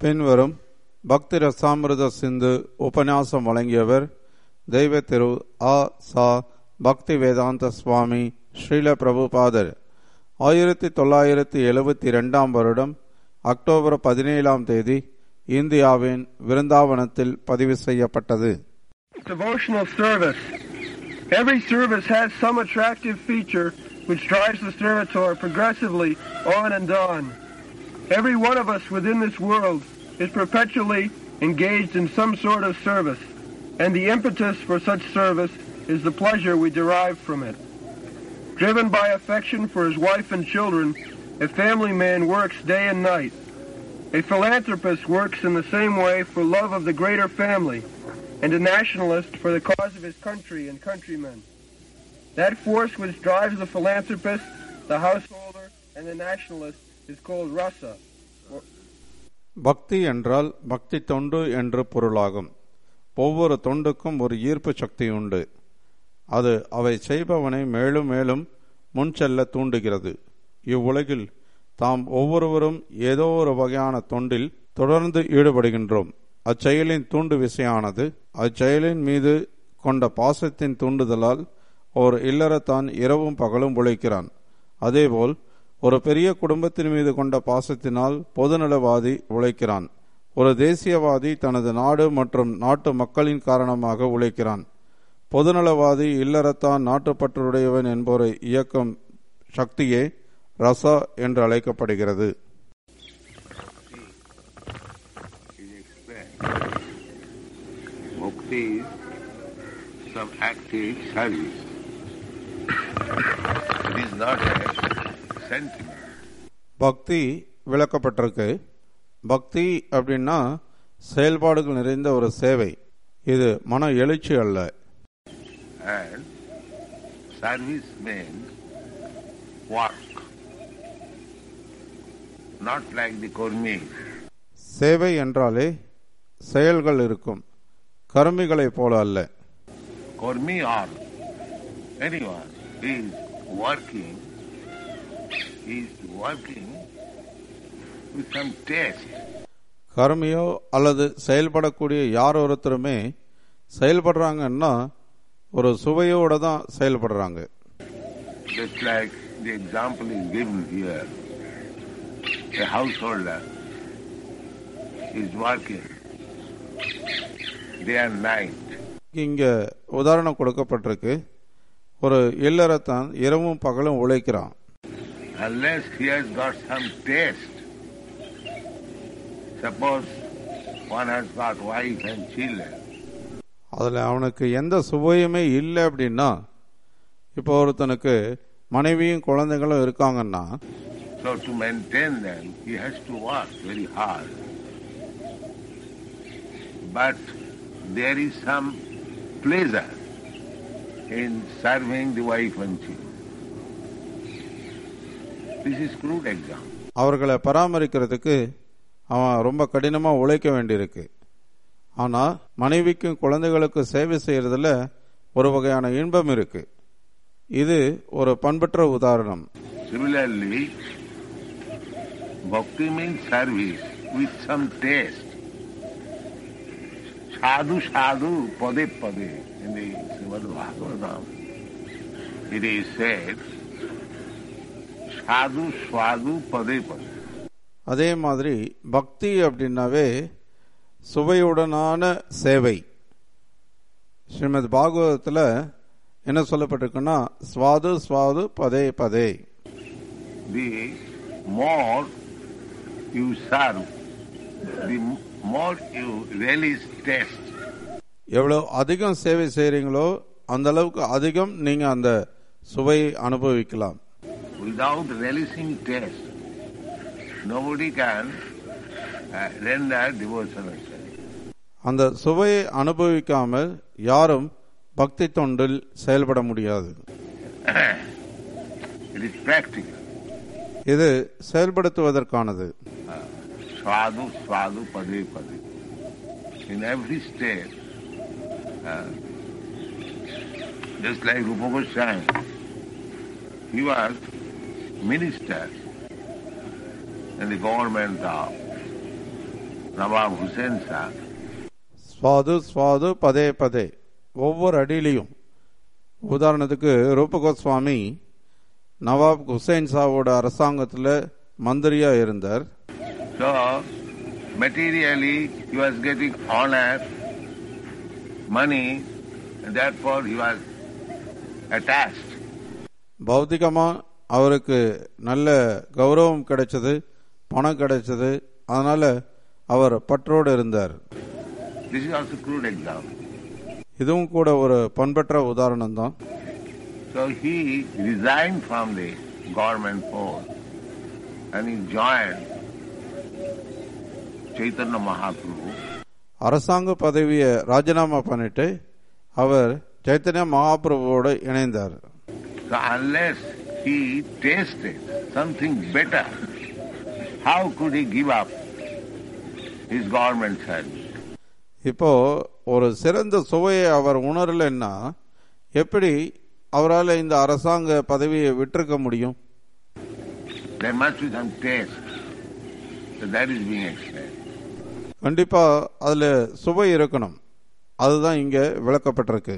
பின்வரும் பக்தி ரசாமிருத சிந்து உபன்யாசம் வழங்கியவர் தெய்வ திரு ஆ சா பக்தி வேதாந்த சுவாமி ஸ்ரீல பிரபுபாதர் ஆயிரத்தி தொள்ளாயிரத்தி எழுபத்தி ரெண்டாம் வருடம் அக்டோபர் பதினேழாம் தேதி இந்தியாவின் விருந்தாவனத்தில் பதிவு செய்யப்பட்டது Devotional service. Every service has some attractive feature which drives the servitor progressively on and on. Every one of us within this world is perpetually engaged in some sort of service, and the impetus for such service is the pleasure we derive from it. Driven by affection for his wife and children, a family man works day and night. A philanthropist works in the same way for love of the greater family, and a nationalist for the cause of his country and countrymen. That force which drives the philanthropist, the householder, and the nationalist is called rasa. பக்தி என்றால் பக்தி தொண்டு என்று பொருளாகும் ஒவ்வொரு தொண்டுக்கும் ஒரு ஈர்ப்பு சக்தி உண்டு அது அவை செய்பவனை மேலும் மேலும் முன் செல்ல தூண்டுகிறது இவ்வுலகில் தாம் ஒவ்வொருவரும் ஏதோ ஒரு வகையான தொண்டில் தொடர்ந்து ஈடுபடுகின்றோம் அச்செயலின் தூண்டு விசையானது அச்செயலின் மீது கொண்ட பாசத்தின் தூண்டுதலால் ஒரு இல்லறத்தான் இரவும் பகலும் உழைக்கிறான் அதேபோல் ஒரு பெரிய குடும்பத்தின் மீது கொண்ட பாசத்தினால் பொதுநலவாதி உழைக்கிறான் ஒரு தேசியவாதி தனது நாடு மற்றும் நாட்டு மக்களின் காரணமாக உழைக்கிறான் பொதுநலவாதி இல்லறத்தான் நாட்டுப்பற்றுடையவன் என்போரை இயக்கும் சக்தியே ரசா என்று அழைக்கப்படுகிறது is explained. Bhakti is some active service. It is not a sentiment. பக்தி விளக்கப்பட்டிருக்கு பக்தி அப்படின்னா செயல்பாடுகள் நிறைந்த ஒரு சேவை இது மன எழுச்சி அல்ல And service means work. Not like the Kurmi. சேவை என்றாலே செயல்கள் இருக்கும் கருமிகளைப் போல அல்ல Kurmi or anyone is working, is working with some taste. கருமியோ அல்லது செயல்படக்கூடிய யார் ஒருத்தருமே செயல்படுறாங்கன்னா ஒரு சுவையோட தான் செயல்படுறாங்க Just like the example is given here. A householder is working day and night. இங்க உதாரணம் கொடுக்கப்பட்டிருக்கு ஒரு இல்லறத்தான் இரவும் பகலும் உழைக்கிறான் Unless he has got some taste. Suppose one has got wife and children. அதில் அவனுக்கு எந்த சுவையுமே இல்லை அப்படின்னா இப்போ ஒருத்தனுக்கு மனைவியும் குழந்தைகளும் இருக்காங்கன்னா So to maintain them, he has to work very hard. But there is some pleasure in serving the wife and children. This is crude example. அவர்களை பராமரிக்கிறதுக்கு அவன் ரொம்ப கடினமாக உழைக்க வேண்டியிருக்கு ஆனால் மனைவிக்கும் குழந்தைகளுக்கும் சேவை செய்யறதுல ஒரு வகையான இன்பம் இருக்கு இது ஒரு பண்பற்ற உதாரணம் Similarly, bhakti means service with some taste. Sadhu sadhu pade pade in the Srimad Bhagavatam. It is said, sadhu swadu pade pade. அதே மாதிரி பக்தி அப்படின்னாவே சுவையுடனான சேவை ஸ்ரீமத் பாகவதத்தில் என்ன சொல்லப்பட்டிருக்குன்னா ஸ்வாது ஸ்வாது பதே பதே The more you serve, the more you relish taste. எவ்வளோ அதிகம் சேவை செய்கிறீங்களோ அந்த அளவுக்கு அதிகம் நீங்கள் அந்த சுவையை அனுபவிக்கலாம் Without relishing taste, nobody can uh, render devotional service. அந்த சுவையை அனுபவிக்காமல் யாரும் பக்தி தொண்டில் செயல்பட முடியாது It is practical. இது செயல்படுத்துவதற்கானது Swadu, swadu, pade, pade. In every state, uh, just like Rupa Goswami, he was minister in the government of Nawab Hussain Shah, சுவாது சுவாது பதே பதே ஒவ்வொரு அடியிலையும் உதாரணத்துக்கு ரூப கோஸ்வாமி நவாப் ஹுசைன் சாவோட அரசாங்கத்தில் மந்திரியா இருந்தார் so materially he was getting honor, money, and therefore he was attached. பௌத்திகமா அவருக்கு நல்ல கௌரவம் கிடைச்சது பணம் கிடைச்சது அதனால அவர் பற்றோடு இருந்தார் This is also crude example. இதுவும் கூட ஒரு பண்பற்ற உதாரணம் தான் So he resigned from the government post and he joined Chaitanya Mahaprabhu அரசாங்க பதவியை ராஜினாமா பண்ணிட்டு அவர் சைத்தன்ய மகாபிரபுவோட இணைந்தார் So unless he tasted something better, how could he give up his government service? இப்போ ஒரு சிறந்த சுவையை அவர் உணரலைன்னா எப்படி அவரால் இந்த அரசாங்க பதவியை விட்டிருக்க முடியும் There must be some taste. So that is being explained. கண்டிப்பா அதுல சுவை இருக்கணும் அதுதான் இங்க விளக்கப்பட்டிருக்கு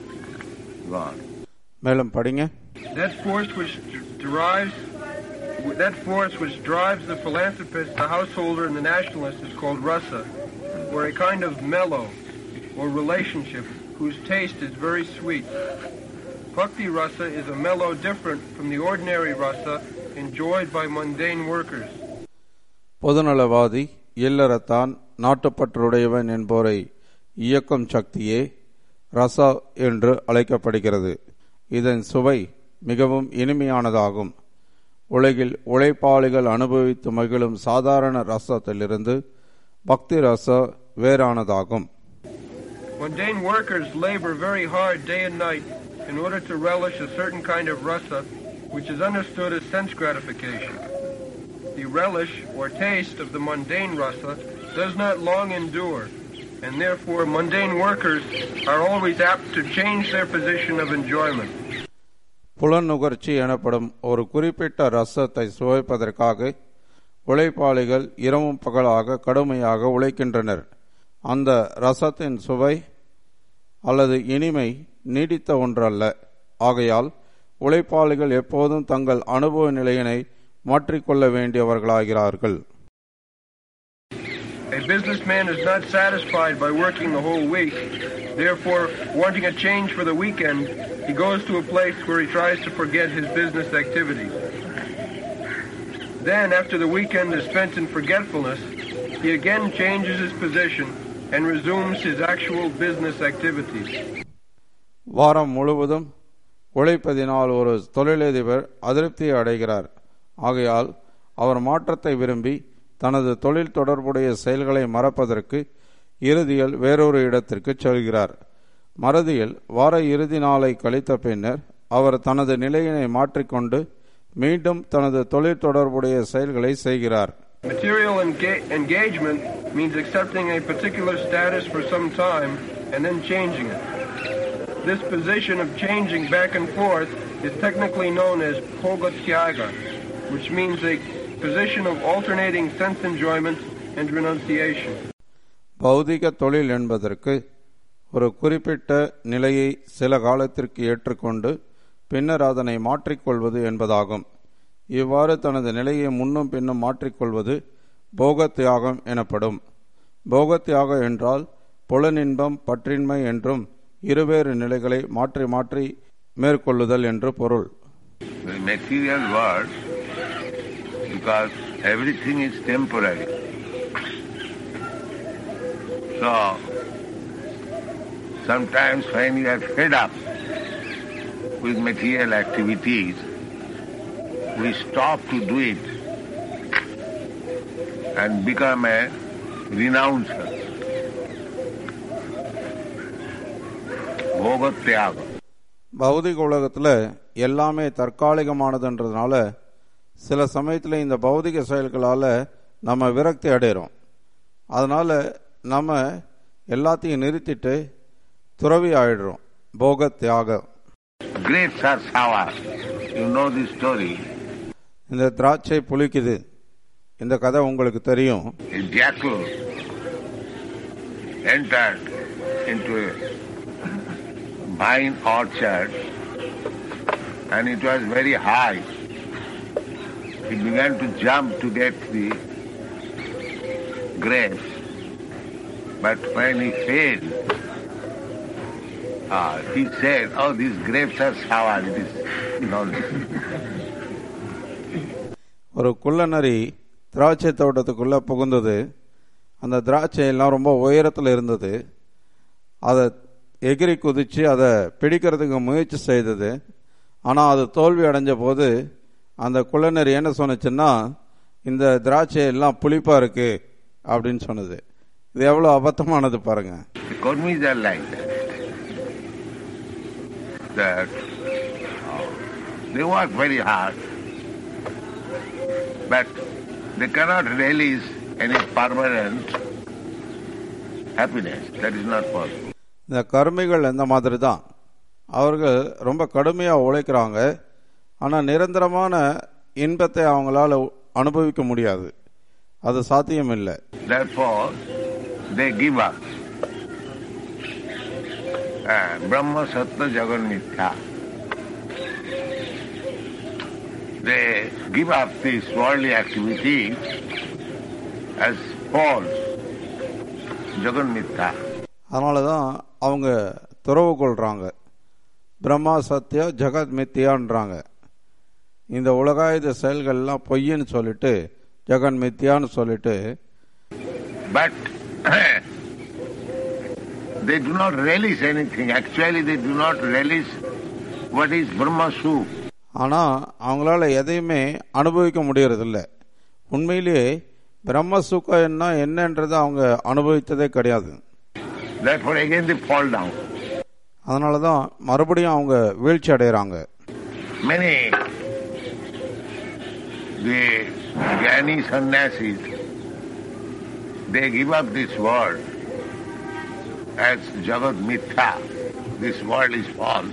Go on. மேலும் படிங்க That force which derives that force which drives the philanthropist, the householder, and the nationalist is called rasa, or a kind of mellow or relationship whose taste is very sweet. Bhakti rasa is a mellow different from the ordinary rasa enjoyed by mundane workers. பொதுநலவாதி இல்லறத்தான் நாட்டுப்பற்றுடையவன் என்போரை இயக்கும் சக்தியே ரசா என்று அழைக்கப்படுகிறது இதன் சுவை மிகவும் இனிமையானதாகும் உலகில் உழைப்பாளிகள் அனுபவித்து மகிழும் சாதாரண ரசத்திலிருந்து பக்தி ரச வேறானதாகும் Mundane workers labor very hard day and night in order to relish a certain kind of rasa, which is understood as sense gratification. The relish or taste of the mundane rasa does not long endure, and therefore mundane workers are always apt to change their position of enjoyment. புலநுகர்ச்சி எனப்படும் ஒரு குறிப்பிட்ட ரசத்தை சுவைப்பதற்காக உழைப்பாளிகள் இரவும் பகலாக கடுமையாக உழைக்கின்றனர் அந்த ரசத்தின் சுவை அல்லது இனிமை நீடித்த ஒன்றல்ல ஆகையால் உழைப்பாளிகள் எப்போதும் தங்கள் அனுபவ நிலையினை மாற்றிக்கொள்ள வேண்டியவர்களாகிறார்கள் A businessman is not satisfied by working the whole week. Therefore, wanting a change for the weekend, he goes to a place where he tries to forget his business activities. Then, after the weekend is spent in forgetfulness, he again changes his position and resumes his actual business activities. வாரம் முழுவதும் உழைப்பதினால் ஒரு தொழிலதிபர் அதிருப்தி அடைகிறார் ஆகையால் அவர் மாற்றத்தை விரும்பி தனது தொழில் தொடர்புடைய செயல்களை மறப்பதற்கு இறுதியில் வேறொரு இடத்திற்கு செல்கிறார் மறதியில் வார இறுதி நாளை கழித்த பின்னர் அவர் தனது நிலையினை மாற்றிக்கொண்டு மீண்டும் தனது தொழில் தொடர்புடைய செயல்களை செய்கிறார் Material enga- engagement means accepting a particular status for some time and then changing it. This position of changing back and forth is technically known as Pogatyaga, which means a position of alternating sense enjoyment and renunciation. பௌதிக தொழில் என்பதற்கு ஒரு குறிப்பிட்ட நிலையை சில காலத்திற்கு ஏற்றுக்கொண்டு பின்னர் அதனை மாற்றிக்கொள்வது என்பதாகும் இவ்வாறு தனது நிலையை முன்னும் பின்னும் மாற்றிக்கொள்வது போகத்தியாகம் எனப்படும் போகத்தியாகம் என்றால் புலனின்பம் பற்றின்மை என்றும் இருவேறு நிலைகளை மாற்றி மாற்றி மேற்கொள்ளுதல் என்று பொருள் The material world, because everything is temporary. So, sometimes when you are fed up with material activities, we stop to do it and become a renouncer. Bhogatyaga. பௌதிக உலகத்தில் எல்லாமே தற்காலிகமானதுன்றதுனால சில சமயத்தில் இந்த பௌதிக செயல்களால் நம்ம விரக்தி அடைகிறோம் அதனால நம்ம எல்லாத்தையும் நிறுத்திட்டு துறவி ஆயிடுறோம் போக தியாகம் Great Sarsawa, you know this story. இந்த திராட்சை புளிக்குது இந்த கதை உங்களுக்கு தெரியும் A jackal entered into a vine orchard and it was very high. He began to jump to get the grapes, but when he failed, uh, he said, oh, these grapes are sour. It is nonsense. ஒரு குள்ளநரி திராட்சை தோட்டத்துக்குள்ள புகுந்தது அந்த திராட்சை எல்லாம் ரொம்ப உயரத்தில் இருந்தது அதை எகிரி குதிச்சு அதை பிடிக்கிறதுக்கு முயற்சி செய்தது ஆனால் அது தோல்வி அடைஞ்ச போது அந்த குள்ளநரி என்ன சொன்னுச்சுன்னா இந்த திராட்சை எல்லாம் புளிப்பா இருக்கு அப்படின்னு சொன்னது இது எவ்வளோ அபத்தமானது பாருங்க The Kurmis are like that. That uh, they work very hard, but they cannot release any permanent happiness. That is not possible. இந்த கருமிகள் இந்த மாதிரி தான் அவர்கள் ரொம்ப கடுமையாக உழைக்கிறாங்க ஆனால் நிரந்தரமான இன்பத்தை அவங்களால அனுபவிக்க முடியாது அது சாத்தியம் இல்லை Therefore, they give up. Uh, Brahma Sattva Jagan Mithya. They give up this worldly activity as false. Jagan Mithya. அதனால தான் அவங்க துறவு கொள்றாங்க பிரம்மா சத்யா ஜெகத் மித்தியான்றாங்க இந்த உலகாயுத செயல்கள்லாம் பொய்ன்னு சொல்லிட்டு ஜெகன் மித்தியான்னு சொல்லிட்டு But they do not relish anything. Actually, they do not relish what is Brahma Soup. ஆனால் அவங்களால எதையுமே அனுபவிக்க முடியறதில்ல உண்மையிலேயே பிரம்ம சுகம் என்னன்றதை அவங்க அனுபவித்ததே கிடையாது Therefore, again they fall down. அதனால தான் மறுபடியும் அவங்க வீழ்ச்சி அடைகிறாங்க Many the Jnani sannyasis, they give up this world as Jagat Mithya. This world is false.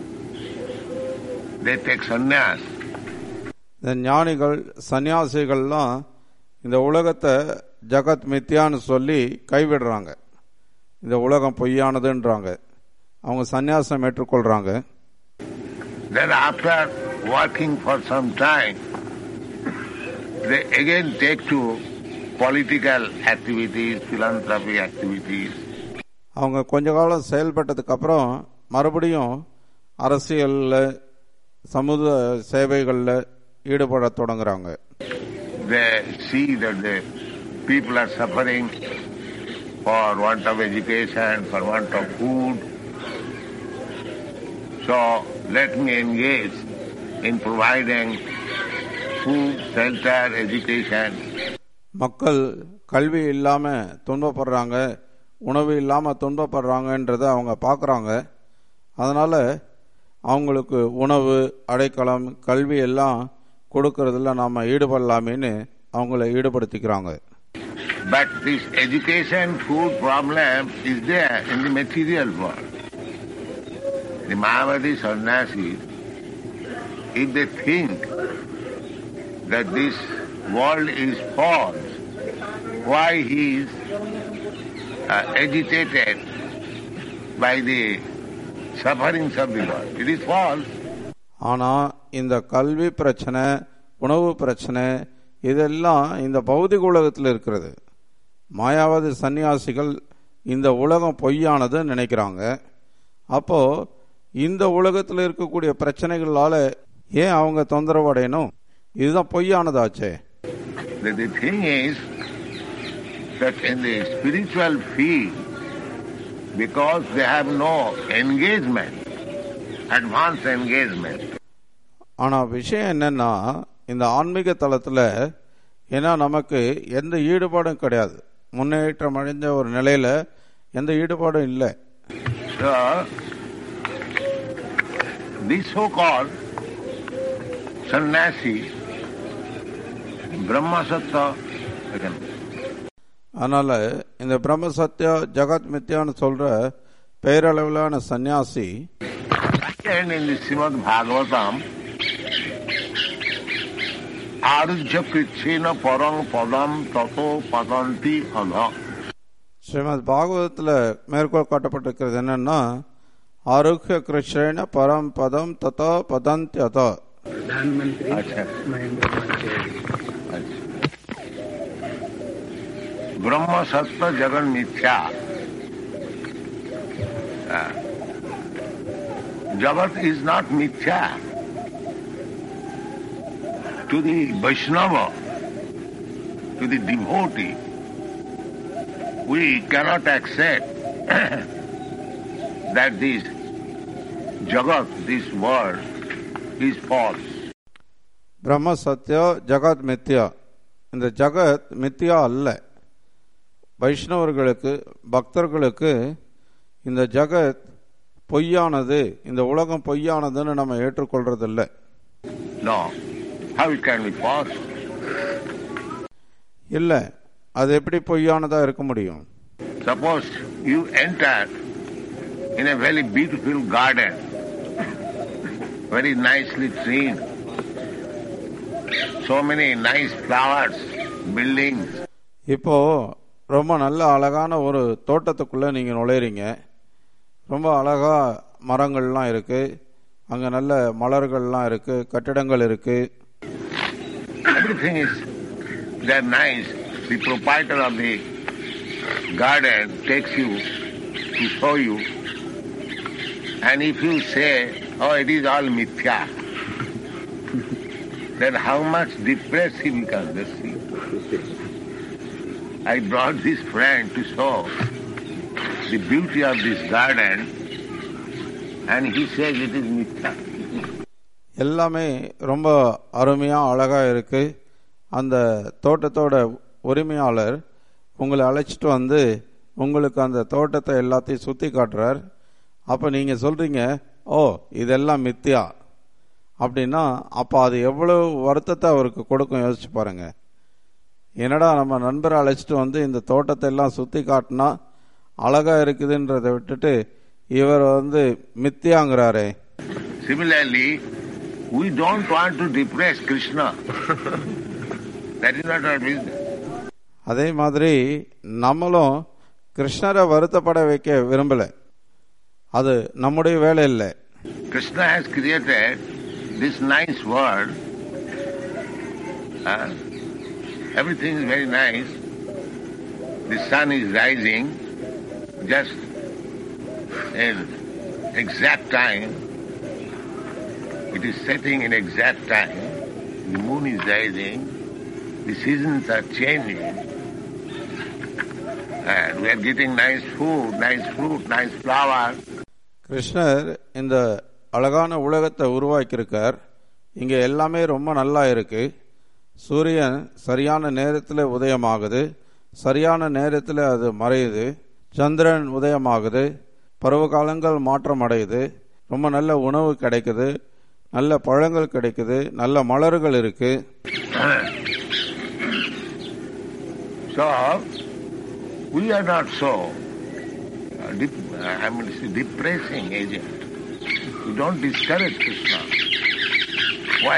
They take sannyas. இந்த ஞானிகள் சன்னியாசிகள்லாம் இந்த உலகத்தை ஜகத் மித்யான்னு சொல்லி கைவிடுறாங்க இந்த உலகம் பொய்யானதுன்றாங்க அவங்க சந்நியாசம் ஏற்றுக்கொள்றாங்க Then after working for some time, they again take to political activities, philanthropy activities. அவங்க கொஞ்ச காலம் செயல்பட்டதுக்கு அப்புறம் மறுபடியும் அரசியல்ல சமூக சேவைகள்ல ஈடுபட தொடங்குறாங்க They see that the people are suffering for want of education, for want of food. So let me engage in providing food, shelter, education. மக்கள் கல்வி இல்லாம துன்பப்படுறாங்க உணவு இல்லாம துன்பப்படுறாங்கன்றத அவங்க பார்க்கறாங்க அதனால அவங்களுக்கு உணவு அடைக்கலம் கல்வி எல்லாம் கொடுக்கறதுல நாம ஈடுபடலாமேன்னு அவங்கள ஈடுபடுத்திக்கிறாங்க But this education, food problem is there in the material world. The Mayavadi sannyasis, if they think that this world is false, why he is uh, agitated by the sufferings of the world? It is false. ஆனா இந்த கல்வி பிரச்சனை உணவு பிரச்சனை இதெல்லாம் இந்த பௌதிக உலகத்தில் இருக்கிறது மாயாவாதி சன்னியாசிகள் இந்த உலகம் பொய்யானது நினைக்கிறாங்க அப்போ இந்த உலகத்தில் இருக்கக்கூடிய பிரச்சனைகளால ஏன் அவங்க தொந்தரவு அடையணும் இதுதான் பொய்யானதாச்சே The, the thing is that in the spiritual field, because they have no engagement, advanced engagement, ஆனா விஷயம் என்னன்னா இந்த ஆன்மீக தளத்துல ஏன்னா நமக்கு எந்த ஈடுபாடும் கிடையாது முன்னேற்றம் அடைஞ்ச ஒரு நிலையில எந்த ஈடுபாடும் இல்லை so this so-called sannyasi, Brahma Sattva, again, அதனால இந்த பிரம்ம சத்யா ஜகத் மித்யான்னு சொல்ற பெயரளவிலான சந்நியாசி and in the Srimad Bhagavatam, Arujya Kritsena Parang Padam Tato Patanti Adha. Srimad பாகவதத்தில் மேற்கோள் காட்டப்பட்டிருக்கிறது என்னன்னா ஆரோக்கிய கிருஷ்ண பரம் பதம் ததா பதந்தியதா प्रधानमंत्री अच्छा महेंद्र नाथ तिवारी अच्छा ब्रह्म सत्य जगन मिथ्या हाँ. जगत इज नॉट मिथ्या to the Vaishnava to the devotee we cannot accept that this jagat, this world, is false. பிரம்ம சத்யா ஜகத் மித்யா இந்த ஜகத் மித்யா அல்ல வைஷ்ணவர்களுக்கு பக்தர்களுக்கு இந்த ஜகத் பொய்யானது இந்த உலகம் பொய்யானதுன்னு நம்ம ஏற்றுக்கொள்றதில்லை No. How it can be false? இல்லை அது எப்படி பொய்யானதா இருக்க முடியும் Suppose you enter in a very beautiful garden, very nicely trimmed, so many nice flowers, buildings, இப்போ ரொம்ப நல்ல அழகான ஒரு தோட்டத்துக்குள்ள நீங்க நுழையிறீங்க ரொம்ப அழகா மரங்கள்லாம் இருக்கு அங்க நல்ல மலர்கள்லாம் இருக்கு கட்டிடங்கள் இருக்கு everything is they're nice. The proprietor of the garden takes you to show you. And if you say, oh, it is all mithya, then how much depressed he becomes. Just see. I brought this friend to show the beauty of this garden, and he says it is mithya. எல்லாமே ரொம்ப அருமையா அழகா இருக்கு அந்த தோட்டத்தோட உரிமையாளர் உங்களை அழைச்சிட்டு வந்து உங்களுக்கு அந்த தோட்டத்தை எல்லாத்தையும் சுத்தி காட்டுறார் அப்ப நீங்க சொல்றீங்க ஓ இதெல்லாம் மித்தியா அப்படின்னா அப்ப அது எவ்வளவு வருத்தத்தை அவருக்கு கொடுக்கும் யோசிச்சு பாருங்க என்னடா நம்ம நண்பரை அழைச்சிட்டு வந்து இந்த தோட்டத்தை எல்லாம் சுத்தி காட்டினா அழகா இருக்குதுன்றதை விட்டுட்டு இவர் வந்து மித்தியாங்கிறாரே Similarly, we don't want to depress Krishna. that is not our business. அதே மாதிரி நம்மளும் கிருஷ்ணரை வருத்தப்பட வைக்க விரும்பல அது நம்முடைய வேலை இல்லை Krishna has created this nice world. Uh, everything is very nice. The sun is rising just in exact time. It is setting in exact time. The moon is rising. The seasons are changing. And we are getting nice food, nice fruit, nice flowers. கிருஷ்ணர் இந்த அழகான உலகத்தை உருவாக்கியிருக்கார் இங்க எல்லாமே ரொம்ப நல்லா இருக்கு சூரியன் சரியான நேரத்தில் உதயமாகுது சரியான நேரத்தில் அது மறையுது சந்திரன் உதயமாகுது பருவகாலங்கள் மாற்றம் அடையுது ரொம்ப நல்ல உணவு கிடைக்குது நல்ல பழங்கள் கிடைக்குது நல்ல மலர்கள் இருக்கு So, we are not so, uh, dep- uh, I mean, it's a depressing agent. We don't discourage Krishna. Why?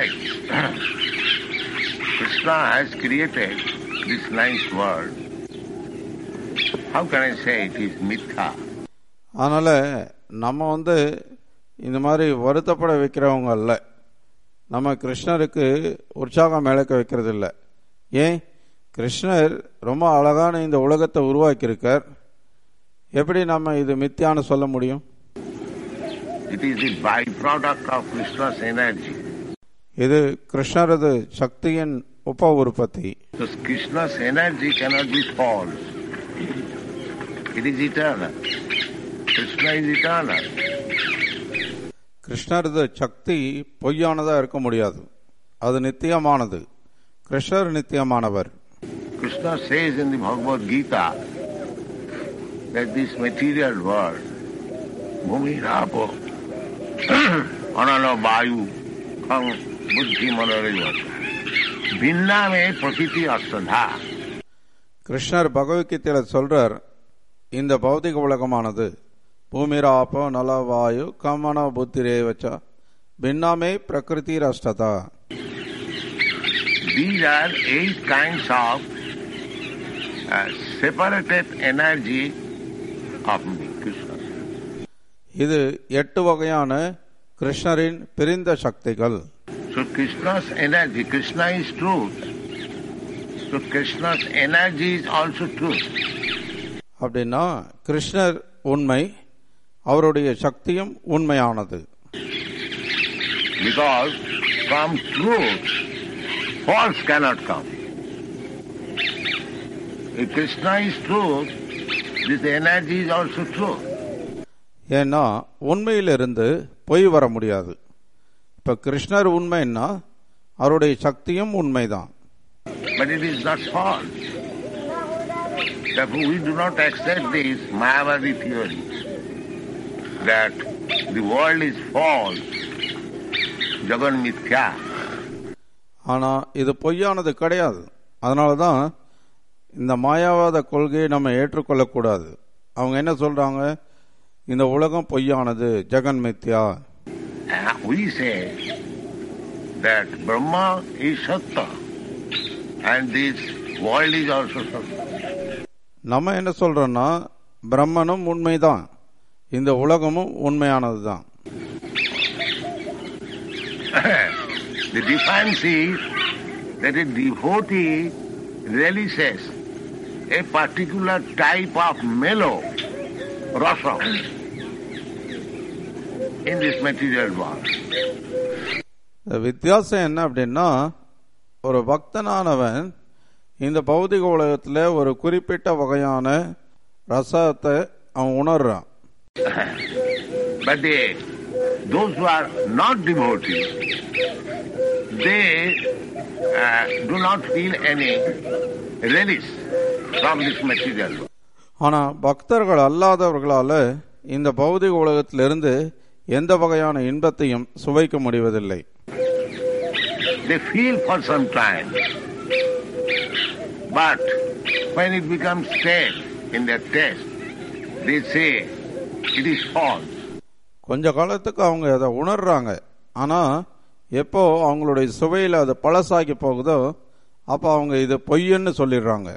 Krishna has created this nice world. How can I say it is mitha? அதனால நம்ம வந்து இந்த மாதிரி வருத்தப்பட வைக்கிறவங்க அல்ல நம்ம கிருஷ்ணருக்கு உற்சாகம் இழக்க வைக்கிறது இல்லை ஏன் கிருஷ்ணர் ரொம்ப அழகான இந்த உலகத்தை உருவாக்கியிருக்கார் எப்படி நம்ம இது மித்தியான்னு சொல்ல முடியும் It is the byproduct of Krishna's energy. இது கிருஷ்ணரது சக்தியின் உப உற்பத்தி So Krishna's energy cannot be false. It is eternal. Krishna is eternal. கிருஷ்ணரது சக்தி பொய்யானதா இருக்க முடியாது அது நித்தியமானது கிருஷ்ணர் நித்தியமானவர் Krishna says in the Bhagavad Gita that this material world, Bhumi Rapo, Anana Vayu, Khang Buddhi Manarayat, Vinna me Prakriti Astadha. கிருஷ்ணர் பகவத்கீதையில சொல்றார் இந்த பௌதிக உலகமானது பூமிராப்போ நலவாயு கமன புத்திரேவச்ச பின்னாமே பிரகிருதி ராஷ்டதா These are eight kinds of uh, separated energy of me, Krishna. இது எட்டு வகையான கிருஷ்ணரின் பிரிந்த சக்திகள் So Krishna's energy, Krishna is truth. So Krishna's energy is also truth. அப்படின்னா கிருஷ்ணர் உண்மை அவருடைய சக்தியும் உண்மையானது Because from truth, false cannot come. If Krishna is truth, this energy is also truth. ஏன்னா உண்மையிலிருந்து பொய் வர முடியாது இப்ப கிருஷ்ணர் உண்மைன்னா அவருடைய சக்தியும் உண்மைதான் But it is not false. Therefore, we do not accept this Mayavadi theory that the world is false, Jagan Mithya. ஆனா இது பொய்யானது கிடையாது அதனால தான் இந்த மாயாவாத கொள்கையை நம்ம ஏற்றுக்கொள்ளக்கூடாது அவங்க என்ன சொல்றாங்க இந்த உலகம் பொய்யானது ஜெகன் மித்யா Uh, We say that Brahma is Satta and this world is also Satta. நம்ம என்ன சொல்றோம்னா பிரம்மனும் உண்மைதான் இந்த உலகமும் உண்மையானது தான் the difference is that a devotee relishes a particular type of mellow rasa in this material world. இந்த வித்தியாசம் என்ன அப்படின்னா ஒரு பக்தனானவன் இந்த பௌதிக உலகத்துல ஒரு குறிப்பிட்ட வகையான ரசத்தை அவன் உணர்றான் But they, those who are not devotees, they uh, do not feel any relish from this material world. ஆனா பக்தர்கள் அல்லாதவர்களால இந்த பௌதிக உலகத்திலிருந்து எந்த வகையான இன்பத்தையும் சுவைக்க முடிவதில்லை They feel for some time, but when it becomes stale in their taste, they say it is false. கொஞ்ச காலத்துக்கு அவங்க அதை உணர்றாங்க ஆனா எப்போ அவங்களுடைய சுவையில அது பழசாகி போகுதோ அப்போ அவங்க இது பொய்ன்னு சொல்லிடுறாங்க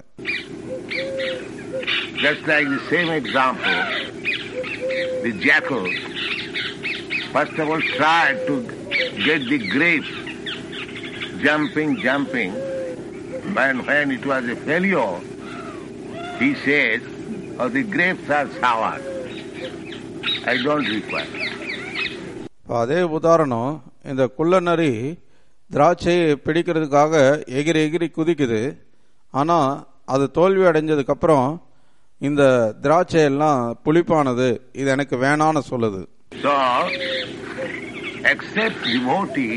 Just like the same example, the jackal first of all tried to get the grapes jumping, jumping, and when it was a failure, he said, oh, the grapes are sour. I don't require. இப்போ அதே உதாரணம் இந்த குள்ளநரி திராட்சையை பிடிக்கிறதுக்காக எகிரி எகிரி குதிக்குது ஆனா அது தோல்வி அடைஞ்சதுக்கு அப்புறம் இந்த திராட்சை எல்லாம் புளிப்பானது இது எனக்கு வேணான்னு சொல்லுது So, except devotee,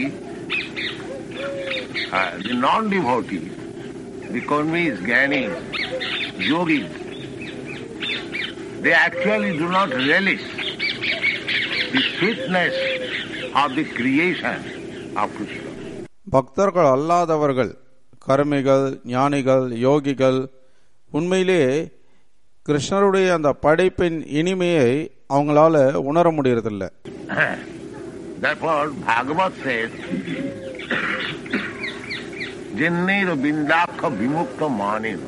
uh, the non-devotee, the convinced jnanis, yogis, they actually do not relish the sweetness of the creation of Krishna. பக்தர்கள் அல்லாதவர்கள் கர்மிகள் ஞானிகள் யோகிகள் உண்மையிலே கிருஷ்ணருடைய அந்த படைப்பின் இனிமையை அவங்களால உணர முடியறதில்ல Therefore, Bhagavat says, Jinnir bindakha vimukta manina.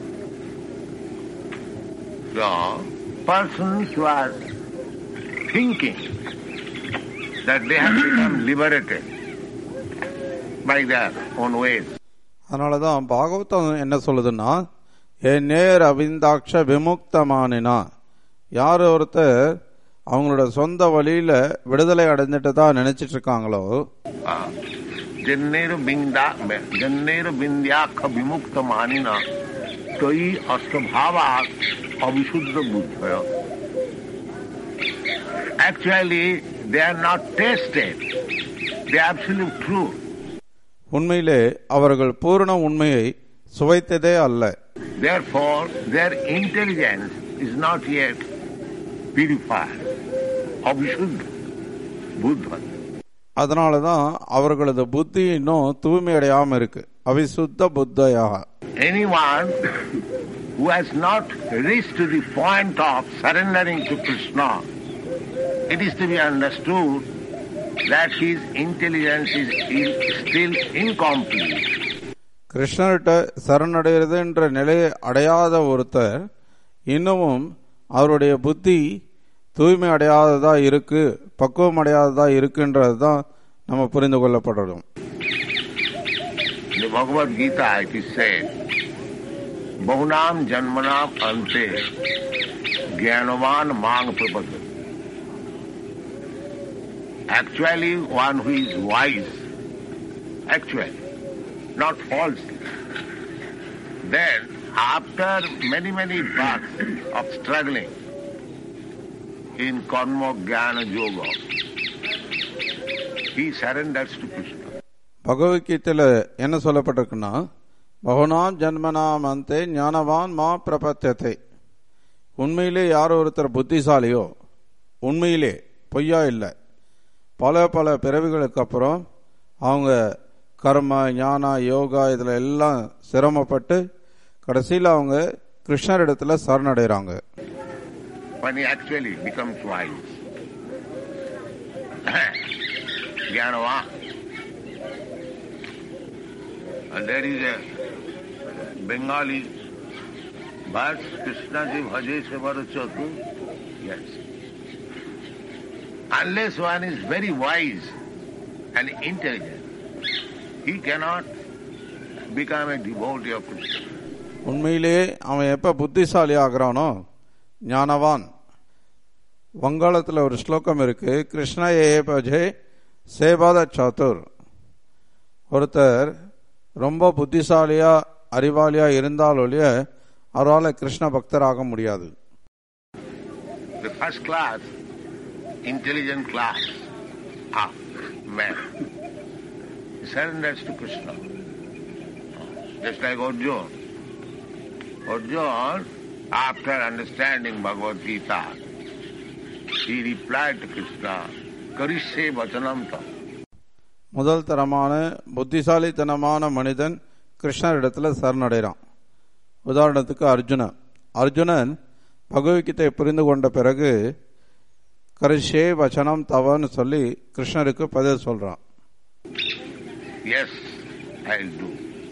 So, persons who are thinking that they have become liberated by their own ways, அதனால தான் பாகவதம் என்ன சொல்லுதுன்னா ஏ நேர் அவிந்தாட்ச விமுக்தமானினா யார் ஒருத்தர் அவங்களோட சொந்த வழியில விடுதலை அடைஞ்சிட்டு தான் நினைச்சிட்டு இருக்காங்களோ uh, Jinnir binda, Jinnir bindyakha vimukta manina, toi astabhava avisuddha buddhaya. Actually, they are not tested. The absolute truth. உண்மையிலே அவர்கள் பூரண உண்மையை சுவைத்ததே அல்ல Therefore, their intelligence is not yet purified. Avisuddha buddha. அதனால தான் அவர்களது புத்தி இன்னும் தூய்மை அடையாம இருக்கு அவிசுத்த புத்தையாக Anyone who has not reached to the point of surrendering to Krishna, it is to be understood that his intelligence is in- still incomplete. கிருஷ்ணர்கிட்ட சரணடைகிறதுன்ற நிலையை அடையாத ஒருத்தர் இன்னமும் அவருடைய புத்தி தூய்மை அடையாததா இருக்கு பக்குவம் அடையாததா இருக்குன்றது தான் நம்ம புரிந்து கொள்ளப்படணும் In the Bhagavad Gita it is said, Bahunam Janmanam Ante Gyanavan Mang Prabhata. Actually, one who is wise, actually, not falsely. Then, after many, many births of struggling in Karma Jnana Yoga, he surrenders to Krishna. பகவத்கீதையில என்ன சொல்லப்பட்டிருக்குன்னா பகுனாம் ஜன்மனாம் அந்தே ஞானவான் மா பிரபத்தியத்தை உண்மையிலே யார் ஒருத்தர் புத்திசாலியோ உண்மையிலே பொய்யா இல்லை பல பல பிறவிகளுக்கு அப்புறம் அவங்க கர்ம ஞானா யோகா இதில் எல்லாம் சிரமப்பட்டு கடைசியில் அவங்க கிருஷ்ணரிடத்துல சரணடைகிறாங்க when he actually becomes wise. Jnanava. And there is a Bengali verse, Krishna ji bhaje se chatu. Yes. Unless one is very wise and intelligent, he cannot become a devotee of Krishna. உண்மையிலேயே அவன் எப்போ புத்திசாலி ஆகிறானோ ஞானவான் வங்காளத்தில் ஒரு ஸ்லோகம் இருக்கு கிருஷ்ண ஏ பஜே சேவாத சாத்துர் ஒருத்தர் ரொம்ப புத்திசாலியா அறிவாளியா இருந்தால் ஒழிய அவரால் கிருஷ்ண பக்தராக முடியாது the first class, intelligent class of man, surrenders to Krishna. Just like Arjuna. Arjuna, after understanding Bhagavad Gita, he replied to Krishna, Karishe Vachanam tam. முதல் தரமான புத்திசாலித்தனமான மனிதன் கிருஷ்ணரிடத்துல சரணடைகிறான் உதாரணத்துக்கு அர்ஜுனன் அர்ஜுனன் பகவத்கீதை புரிந்து கொண்ட பிறகு கரிஷே வச்சனம் தவன்னு சொல்லி கிருஷ்ணருக்கு பதில் சொல்றான் Yes, I'll do.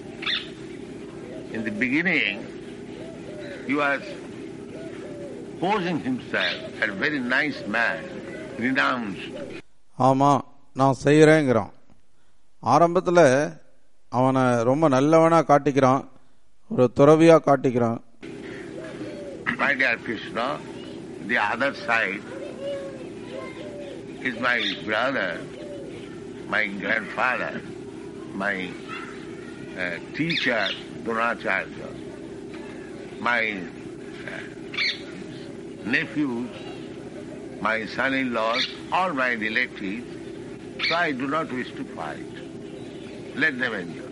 In the beginning, he was posing himself as a very nice man, renounced. ஆமா நான் செய்யறேங்கிறான் ஆரம்பத்துல அவனை ரொம்ப நல்லவனா காட்டிக்கிறான் ஒரு துறவியா காட்டிக்கிறான் My dear Krishna, the other side is my brother, my grandfather, my uh, teacher, Dronacharya, my uh, nephews, my son-in-laws, all my relatives, so I do not wish to fight. Let them enjoy.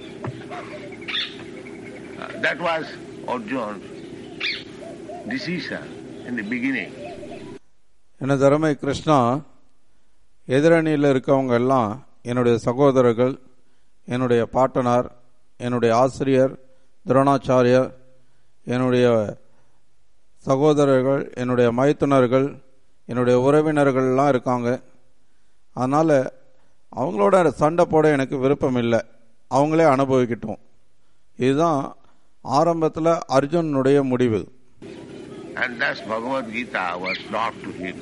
Uh, that was Arjuna's decision in the beginning. என்ன தருமை கிருஷ்ணா எதிரணியில் இருக்கவங்க எல்லாம் என்னுடைய சகோதரர்கள் என்னுடைய பாட்டனார் என்னுடைய ஆசிரியர் துரோணாச்சாரியர் என்னுடைய சகோதரர்கள் என்னுடைய மைத்துனர்கள் என்னுடைய உறவினர்கள்லாம் இருக்காங்க அதனால் அவங்களோட சண்டை போட எனக்கு விருப்பம் இல்லை அவங்களே அனுபவிக்கட்டும் இதுதான் ஆரம்பத்தில் அர்ஜுனனுடைய முடிவு And thus Bhagavad Gita was taught to him.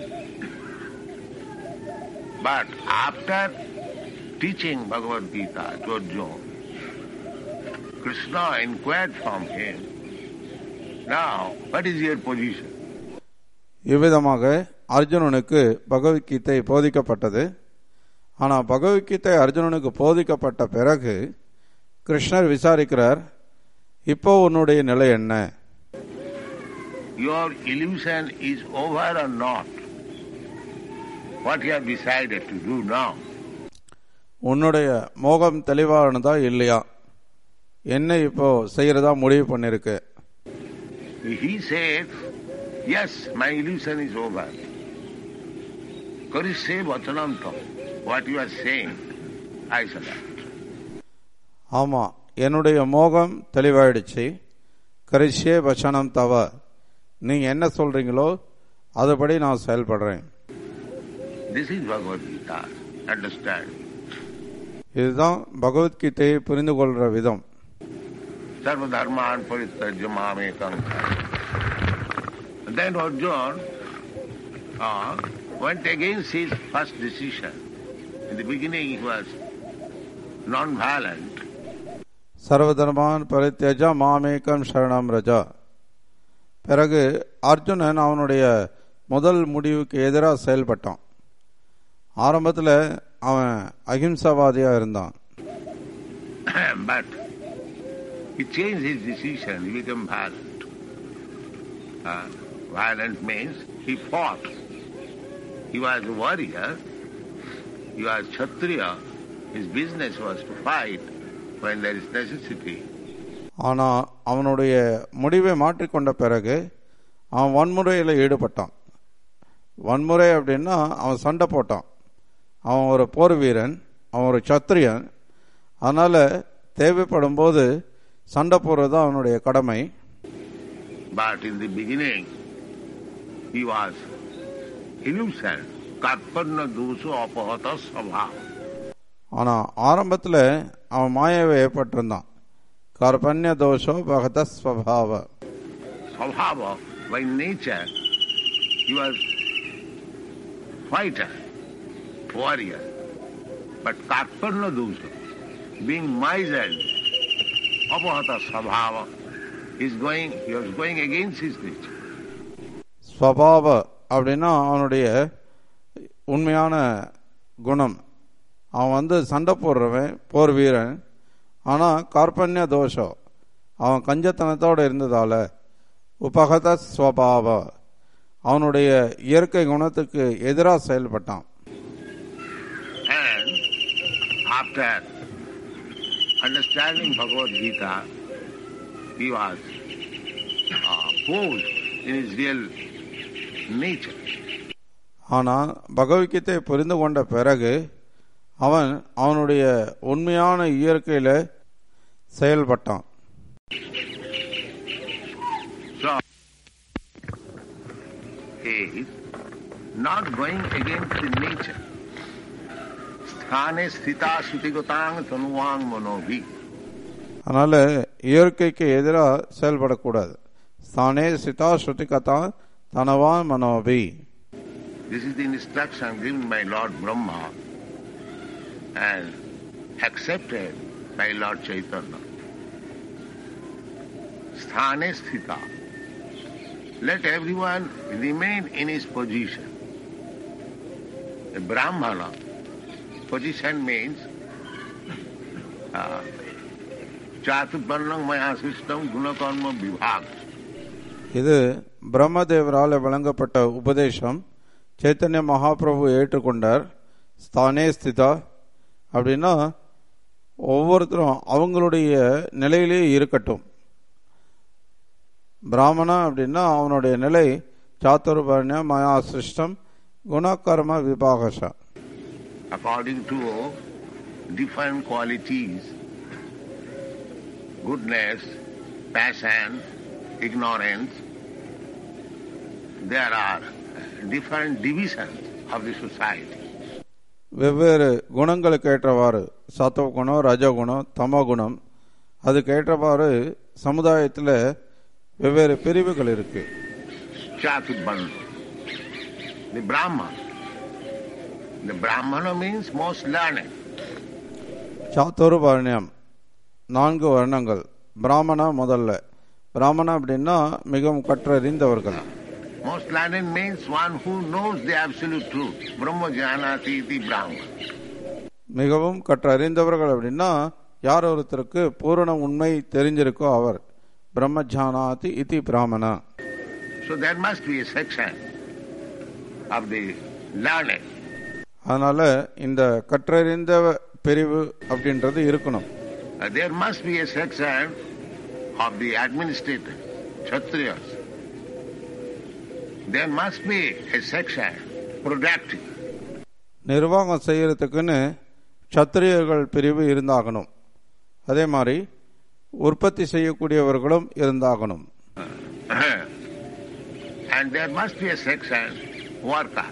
But after teaching Bhagavad Gita to Arjuna, Krishna inquired from him, now what is your position? இவ்விதமாக அர்ஜுனனுக்கு பகவத்கீதை போதிக்கப்பட்டது ஆனால் பகவத்கீதை அர்ஜுனனுக்கு போதிக்கப்பட்ட பிறகு கிருஷ்ணர் விசாரிக்கிறார் இப்போ உன்னுடைய நிலை என்ன Your illusion is over or not? What you have decided to do now? உன்னுடைய மோகம் தெளிவானதா இல்லையா என்ன இப்போ செய்யறதா முடிவு பண்ணிருக்கு He said, yes, my illusion is over. Karishe vachanantam. What you are saying, I shall act. ஆமா என்னுடைய மோகம் தெளிவாயிடுச்சு கரிஷே வச்சனம் தவ நீங்க என்ன சொல்றீங்களோ அதுபடி நான் செயல்படுறேன் This is Bhagavad Gita. Understand? இதுதான் பகவத்கீதையை புரிந்து கொள்ற விதம் Sarvadharman parityajya mamekam Then Arjun uh, went against his first decision. In the beginning he was non-violent. சர்வதர்மான் பரித்யஜ மாமேகம் சரணம் ரஜா பிறகு அர்ஜுனன் அவனுடைய முதல் முடிவுக்கு எதிராக செயல்பட்டான் ஆரம்பத்தில் அவன் அகிம்சாவாதியா இருந்தான் but he changed his decision, he became violent. Uh, violent means he fought. He was a warrior, he was Kshatriya, his business was to fight when there is necessity. ஆனால் அவனுடைய முடிவை மாற்றிக்கொண்ட பிறகு அவன் வன்முறையில் ஈடுபட்டான் வன்முறை அப்படின்னா அவன் சண்டை போட்டான் அவன் ஒரு போர் வீரன் அவன் ஒரு சத்திரியன் அதனால் தேவைப்படும் போது சண்டை போடுறது தான் அவனுடைய கடமை But in the beginning, he was illusion, karpanna dosa apahata sabha. ஆனால் ஆரம்பத்தில் அவன் மாயாவை ஏற்பட்டிருந்தான் கர்பண்ய தோஷோ பகத ஸ்வபாவ Sabhava, by nature, he was fighter, warrior. But karpanna dosa, being miserly, apahata sabhava, is going, he was going against his nature. ஸ்வபாவ அப்படின்னா அவனுடைய உண்மையான குணம் அவன் வந்து சண்டை போடுறவன் போர் வீரன் ஆனால் கார்பண்ய தோஷம் அவன் கஞ்சத்தனத்தோடு இருந்ததால உபகத ஸ்வபாவ அவனுடைய இயற்கை குணத்துக்கு எதிராக செயல்பட்டான் And after understanding Bhagavad Gita, he was uh, posed in his real nature. ஆனால் பகவத்கீதை புரிந்து கொண்ட பிறகு அவன் அவனுடைய உண்மையான இயற்கையில் செயல்பட்டான் So, he is not going against the nature. Sthane sthita sutigotang tanuvang manovi. அதனால் இயற்கைக்கு எதிராக செயல்படக்கூடாது தானே சிதா ஸ்ருதி கதா தனவான் மனோபி This is the instruction given by Lord Brahma and accepted by Lord Chaitanya. Sthane sthita. Let everyone remain in his position. A Brahmana position means uh, Chaturvarnam maya system gunakarma vibhag. இது பிரம்மதேவரால் வழங்கப்பட்ட உபதேசம் சைத்தன்ய மகாபிரபு ஏற்றுக்கொண்டார் ஸ்தானே ஸ்திதா அப்படின்னா ஒவ்வொருத்தரும் அவங்களுடைய நிலையிலே இருக்கட்டும் பிராமணா அப்படின்னா அவனுடைய நிலை சாத்துர்பர்ணிய மயா சிருஷ்டம் குணகர்ம விபாகசா according to different qualities goodness, passion, ignorance. There are different divisions of the society. வெவ்வேறு குணங்களுக்கு ஏற்றவாறு சத்துவகுணம் ரஜகுணம் தமகுணம் அதுக்கு ஏற்றவாறு சமுதாயத்தில் வெவ்வேறு பிரிவுகள் இருக்கு Chaturbarna. The Brahman. The Brahmana means most learned. சாத்துர்வர்ணியம் நான்கு வர்ணங்கள் பிராமணா முதல்ல பிராமணா அப்படின்னா மிகவும் கற்றறிந்தவர்கள் Most learned means one who knows the absolute truth. Brahma janati iti Brahman. மிகவும் கற்றறிந்தவர்கள் அப்படின்னா யார் ஒருத்தருக்கு பூரண உண்மை தெரிஞ்சிருக்கோ அவர் பிரம்மஜானாதி இதி பிராமணா So there must be a section of the learned. அதனால இந்த கற்றறிந்த பிரிவு அப்படின்றது இருக்கணும் Uh, there must be a section of the administrators, Kshatriyas. There must be a section productive. நிர்வாகம் செய்யறதுக்குன்னு சத்திரியர்கள் பிரிவு இருந்தாகணும் அதே மாதிரி உற்பத்தி செய்யக்கூடியவர்களும் இருந்தாகணும் and there must be a section worker.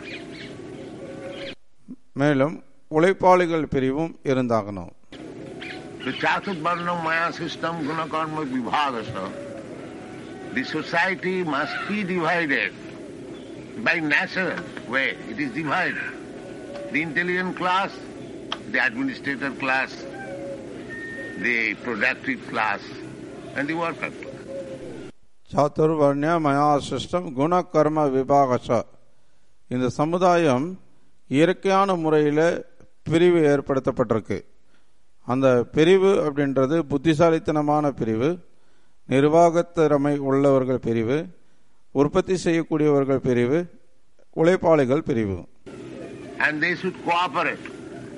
மேலும் உழைப்பாளிகள் பிரிவும் இருந்தாகணும் The Chaturvarna Maya system Gunakarma Vibhagasa, the society must be divided by natural way. It is divided. The intelligent class, the administrator class, the productive class, and the worker class. சாத்துர்வர்ணிய மயா system குண கர்ம விபாகச இந்த சமுதாயம் இயற்கையான முறையில் பிரிவு ஏற்படுத்தப்பட்டிருக்கு அந்த பிரிவு அப்படின்றது புத்திசாலித்தனமான பிரிவு நிர்வாகத்திறமை உள்ளவர்கள் பிரிவு உற்பத்தி செய்யக்கூடியவர்கள் பிரிவு உழைப்பாளிகள் பிரிவு And they should cooperate.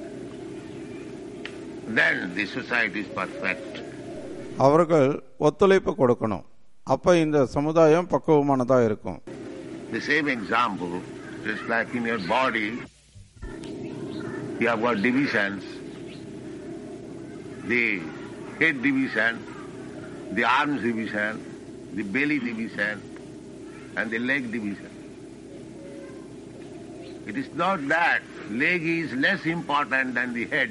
Then the society is perfect. அவர்கள் ஒத்துழைப்பு கொடுக்கணும் அப்ப இந்த சமுதாயம் பக்குவமானதா இருக்கும் The same example, just like in your body, you have got divisions. The head division, the arms division, the belly division, and the leg division. It is not that leg is less important than the head.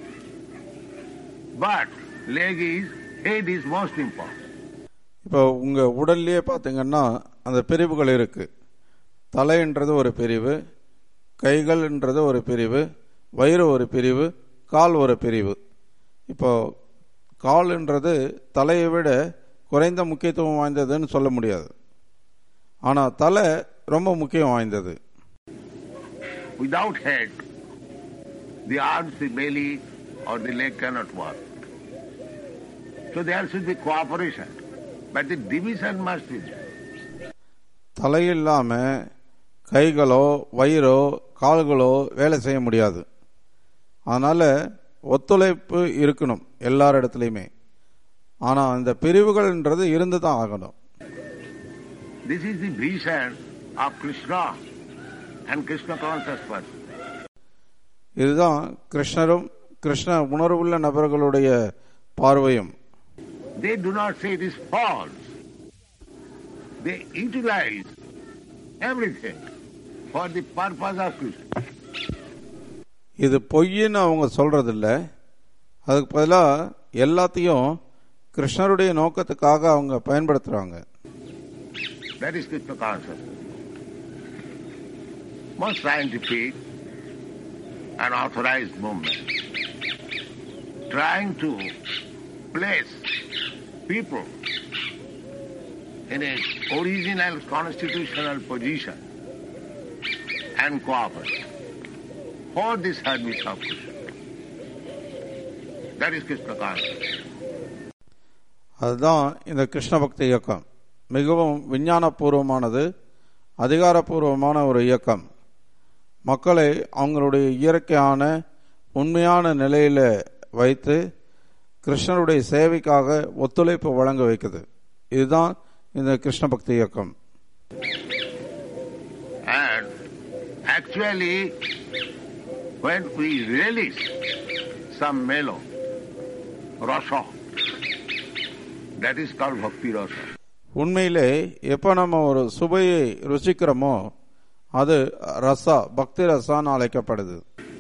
But leg is, head is most important. இப்போ உங்க உடல்லையே பார்த்தீங்கன்னா அந்த பிரிவுகள் இருக்கு தலைன்றது ஒரு பிரிவு கைகள்ன்றது ஒரு பிரிவு வயிறு ஒரு பிரிவு கால் ஒரு பிரிவு இப்போ கால்ன்றது தலையை விட குறைந்த முக்கியத்துவம் வாய்ந்ததுன்னு சொல்ல முடியாது ஆனால் தலை ரொம்ப முக்கியம் வாய்ந்தது Without head, the arms, the belly, or the leg cannot work. So there should be cooperation. But the division must be there. தலை இல்லாம கைகளோ வயிறோ கால்களோ வேலை செய்ய முடியாது அதனால ஒத்துழைப்பு இருக்கணும் எல்லார் இடத்துலையுமே ஆனா அந்த பிரிவுகள்ன்றது இருந்து தான் ஆகணும் This is the vision of Krishna and Krishna conscious person. இதுதான் கிருஷ்ணரும் கிருஷ்ண உணர்வுள்ள நபர்களுடைய பார்வையும் They do not say it is false. They utilize everything for the purpose of Krishna. இது பொய்ன்னு அவங்க சொல்றதில்ல அதுக்கு பதிலாக எல்லாத்தையும் கிருஷ்ணருடைய நோக்கத்துக்காக அவங்க பயன்படுத்துறாங்க That is Krishna consciousness. Most scientific and authorized movement trying to place people in a original constitutional position and cooperate for the service of Krishna. That is Krishna consciousness. அதுதான் இந்த கிருஷ்ண பக்தி இயக்கம் மிகவும் விஞ்ஞானபூர்வமானது அதிகாரப்பூர்வமான ஒரு இயக்கம் மக்களை அவங்களுடைய இயற்கையான உண்மையான நிலையில வைத்து கிருஷ்ணருடைய சேவைக்காக ஒத்துழைப்பு வழங்க வைக்குது இதுதான் இந்த கிருஷ்ண பக்தி இயக்கம் And actually, when we release some mellow, rasa, that is called bhakti rasa. உண்மையிலே எப்போ நம்ம ஒரு சுவையை ருசிக்கிறோமோ அது ரசா பக்தி ரசான்னு அழைக்கப்படுது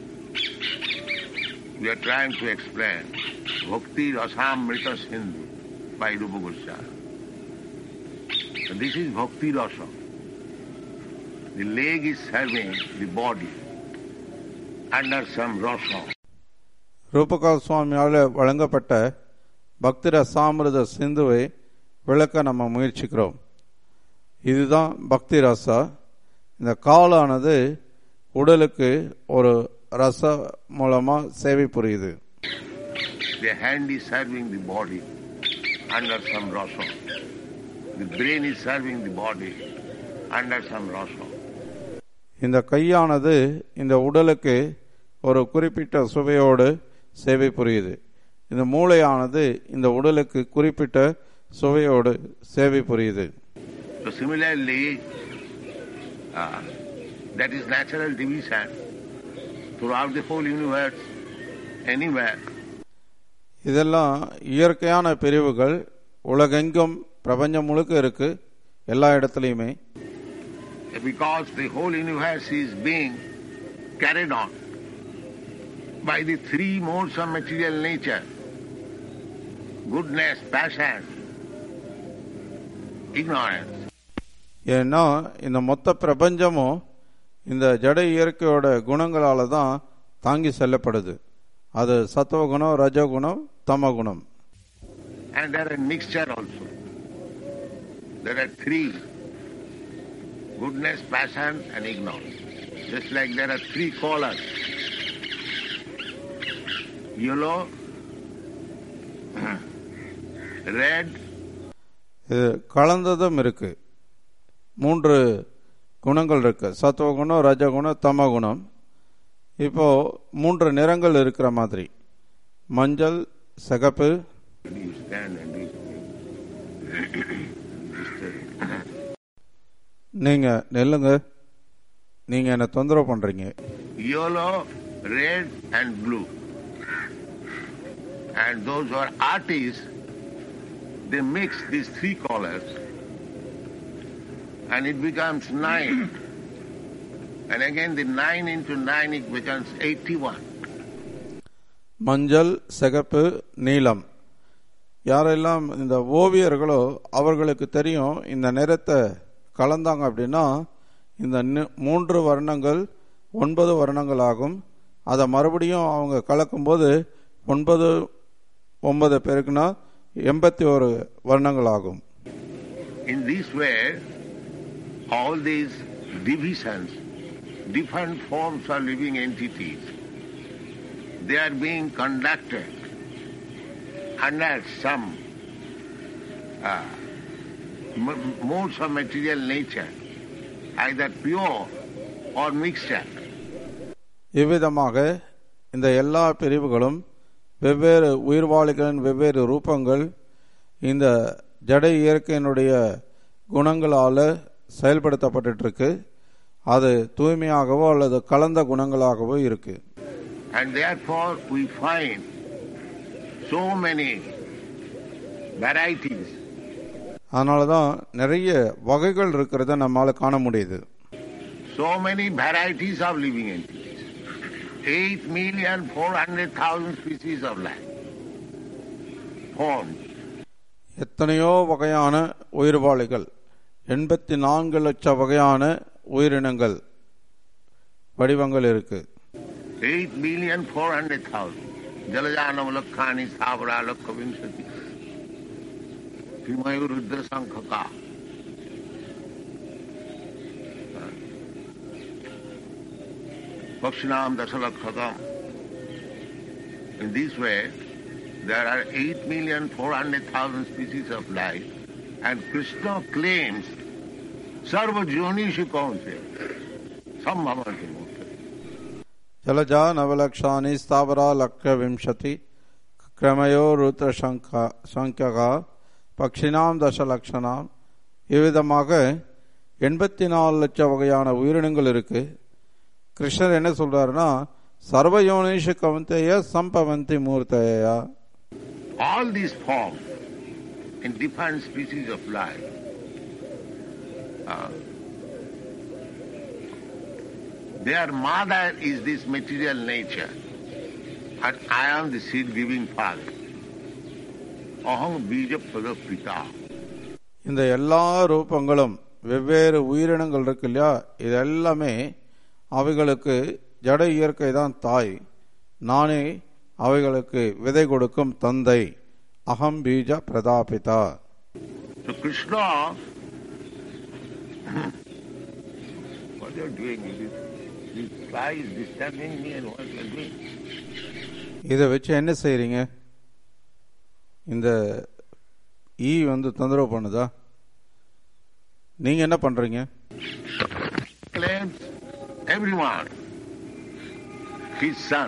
We are trying to explain bhakti rasamrita sindhu by Rupa Goswami. So this is bhakti rasa. The leg is serving the body under some rasa. ரூபகா சுவாமியால் வழங்கப்பட்ட பக்தி ரசாமிருத சிந்துவை விளக்க நம்ம முயற்சிக்கிறோம் இதுதான் பக்தி ரசா இந்த காலானது உடலுக்கு ஒரு ரச மூலமா சேவை புரியுது The hand is serving the body under some rasa. The brain is serving the body under some rasa. இந்த கையானது இந்த உடலுக்கு ஒரு குறிப்பிட்ட சுவையோடு சேவை புரியுது இந்த மூளையானது இந்த உடலுக்கு குறிப்பிட்ட சுவையோடு சேவை புரியுது So similarly, uh, that is natural division throughout the whole universe, anywhere. இதெல்லாம் இயற்கையான பிரிவுகள் உலகெங்கும் பிரபஞ்சம் முழுக்க இருக்கு எல்லா இடத்துலையுமே Because the whole universe is being carried on by the three modes of material nature goodness, passion, ignorance. ஏன்னா இந்த மொத்த பிரபஞ்சமும் இந்த ஜட இயற்கையோட குணங்களால தான் தாங்கி செல்லப்படுது அது சத்துவகுணம் ரஜகுணம் தமகுணம் And there are mixture also. There are three goodness, passion, and ignorance. Just like there are three colors yellow, red, இது கலந்ததும் இருக்கு மூன்று குணங்கள் இருக்கு சத்துவகுணம் ரஜகுணம் தமகுணம் இப்போ மூன்று நிறங்கள் இருக்கிற மாதிரி மஞ்சள் சிகப்பு you stand and you நீங்க நெல்லுங்க நீங்க என்ன தொந்தரவு பண்றீங்க yellow, red, and blue. And those who are artists, they mix these three colors and it becomes nine. and again the nine into nine it becomes 81. மஞ்சள் சிகப்பு நீலம் யாரெல்லாம் இந்த ஓவியர்களோ அவர்களுக்கு தெரியும் இந்த நிறத்தை கலந்தாங்க அப்படின்னா இந்த நி- மூன்று வர்ணங்கள் ஒன்பது வர்ணங்கள் ஆகும் அதை மறுபடியும் அவங்க கலக்கும்போது ஒன்பது ஒன்பது பேருக்குன்னா எண்பத்தி ஒரு வர்ணங்கள் ஆகும் In this way, all these divisions, different forms of living entities, they are being conducted under some uh, m- modes of material nature, either pure or mixture. இவ்விதமாக இந்த எல்லா பிரிவுகளும் வெவ்வேறு உயிர்வாளிகளின் வெவ்வேறு ரூபங்கள் இந்த ஜட இயற்கையினுடைய குணங்களால செயல்படுத்தப்பட்டு இருக்கு அது தூய்மையாகவோ அல்லது கலந்த குணங்களாகவோ இருக்கு And therefore we find so many varieties அதனால தான் நிறைய வகைகள் இருக்கிறத நம்மால காண முடியுது so many varieties of living entities. Eight million four hundred thousand species of life formed. எத்தனையோ வகையான உயிர்வாளிகள் எண்பத்தி நான்கு லட்சம் வகையான உயிரினங்கள் வடிவங்கள் இருக்கு Eight million four hundred thousand. Jalajanam lakhani savra lakha vinsati. Himayu rudra sankhaka. Pakshinam dasalakshakam. In this way, there are eight million four hundred thousand species of life, and Krishna claims sarva jonishu kaunte. Sambhavanti mukta. ಜಲಜ ನವಲಕ್ಷಾನಿ ಸ್ಥಾವರ ಲಕ್ಷ ವಿಂಶತಿ ಕ್ರಮಯೋ ರುದ್ರ ಸಂಖ್ಯக பக்ஷினாம் தசலக்ஷணாம் இவ்விதமாக எண்பத்தி நாலு லட்சம் வகையான உயிரினங்கள் இருக்கு கிருஷ்ணர் என்ன சொல்றாருன்னா சர்வயோனிஷு கவந்தைய சம்பவந்தி மூர்த்தையா all these forms in different species of life. uh, their mother is this material nature, and I am the seed-giving father. Aham bija pada pita. இந்த எல்லா ரூபங்களும் வெவ்வேறு உயிரினங்கள் இருக்கு இல்லையா இது எல்லாமே அவைகளுக்கு ஜட இயற்கை தான் தாய் நானே அவைகளுக்கு விதை கொடுக்கும் தந்தை அகம் பீஜ பிரதாபிதா So Krishna, what you are doing? This, this fly is disturbing me and what you are doing? இதை வச்சு என்ன செய்றீங்க இந்த ஈ வந்து தொந்தரவு பண்ணுதா நீங்க என்ன பண்றீங்க claims everyone his son.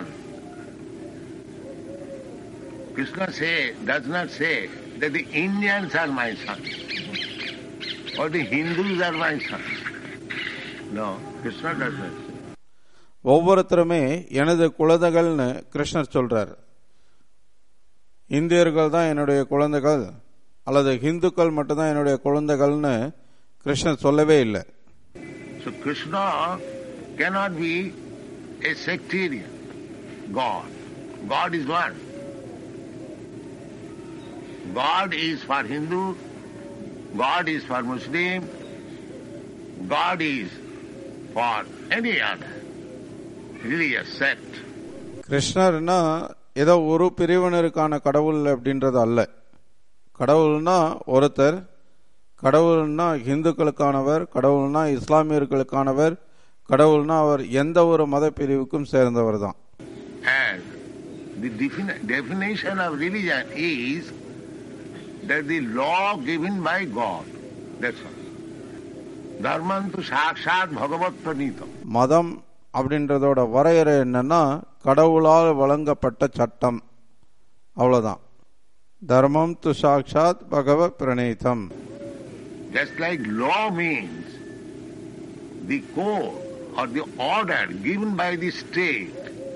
Krishna say, does not say that the Indians are my sons or the Hindus are my sons. No, Krishna does not say. ஒவ்வொருத்தருமே எனது குழந்தைகள்னு கிருஷ்ணர் சொல்றார் இந்தியர்கள் தான் என்னுடைய குழந்தைகள் அல்லது இந்துக்கள் மட்டும்தான் என்னுடைய குழந்தைகள்னு கிருஷ்ணர் சொல்லவே இல்லை So Krishna cannot be a sectarian God. God is one. God is for Hindu, God is for Muslim, God is for any other religious sect. கிருஷ்ணர்னா ஏதோ ஒரு பிரிவினருக்கான கடவுள் அப்படின்றது அல்ல கடவுள்னா ஒருத்தர் கடவுள்னா இந்துக்களுக்கானவர் கடவுள்னா இஸ்லாமியர்களுக்கானவர் கடவுள்னா அவர் எந்த ஒரு மத பிரிவுக்கும் சேர்ந்தவர் தான் And the defini- definition of religion is that the law given by God. That's all. Dharmantu sakshat bhagavat pranita. மதம் அப்படின்றதோட வரையறை என்னன்னா கடவுளால் வழங்கப்பட்ட சட்டம் அவ்வளவுதான் தர்மம் து சாட்சாத் பகவ பிரணீதம் Just like law means the code or the order given by the state.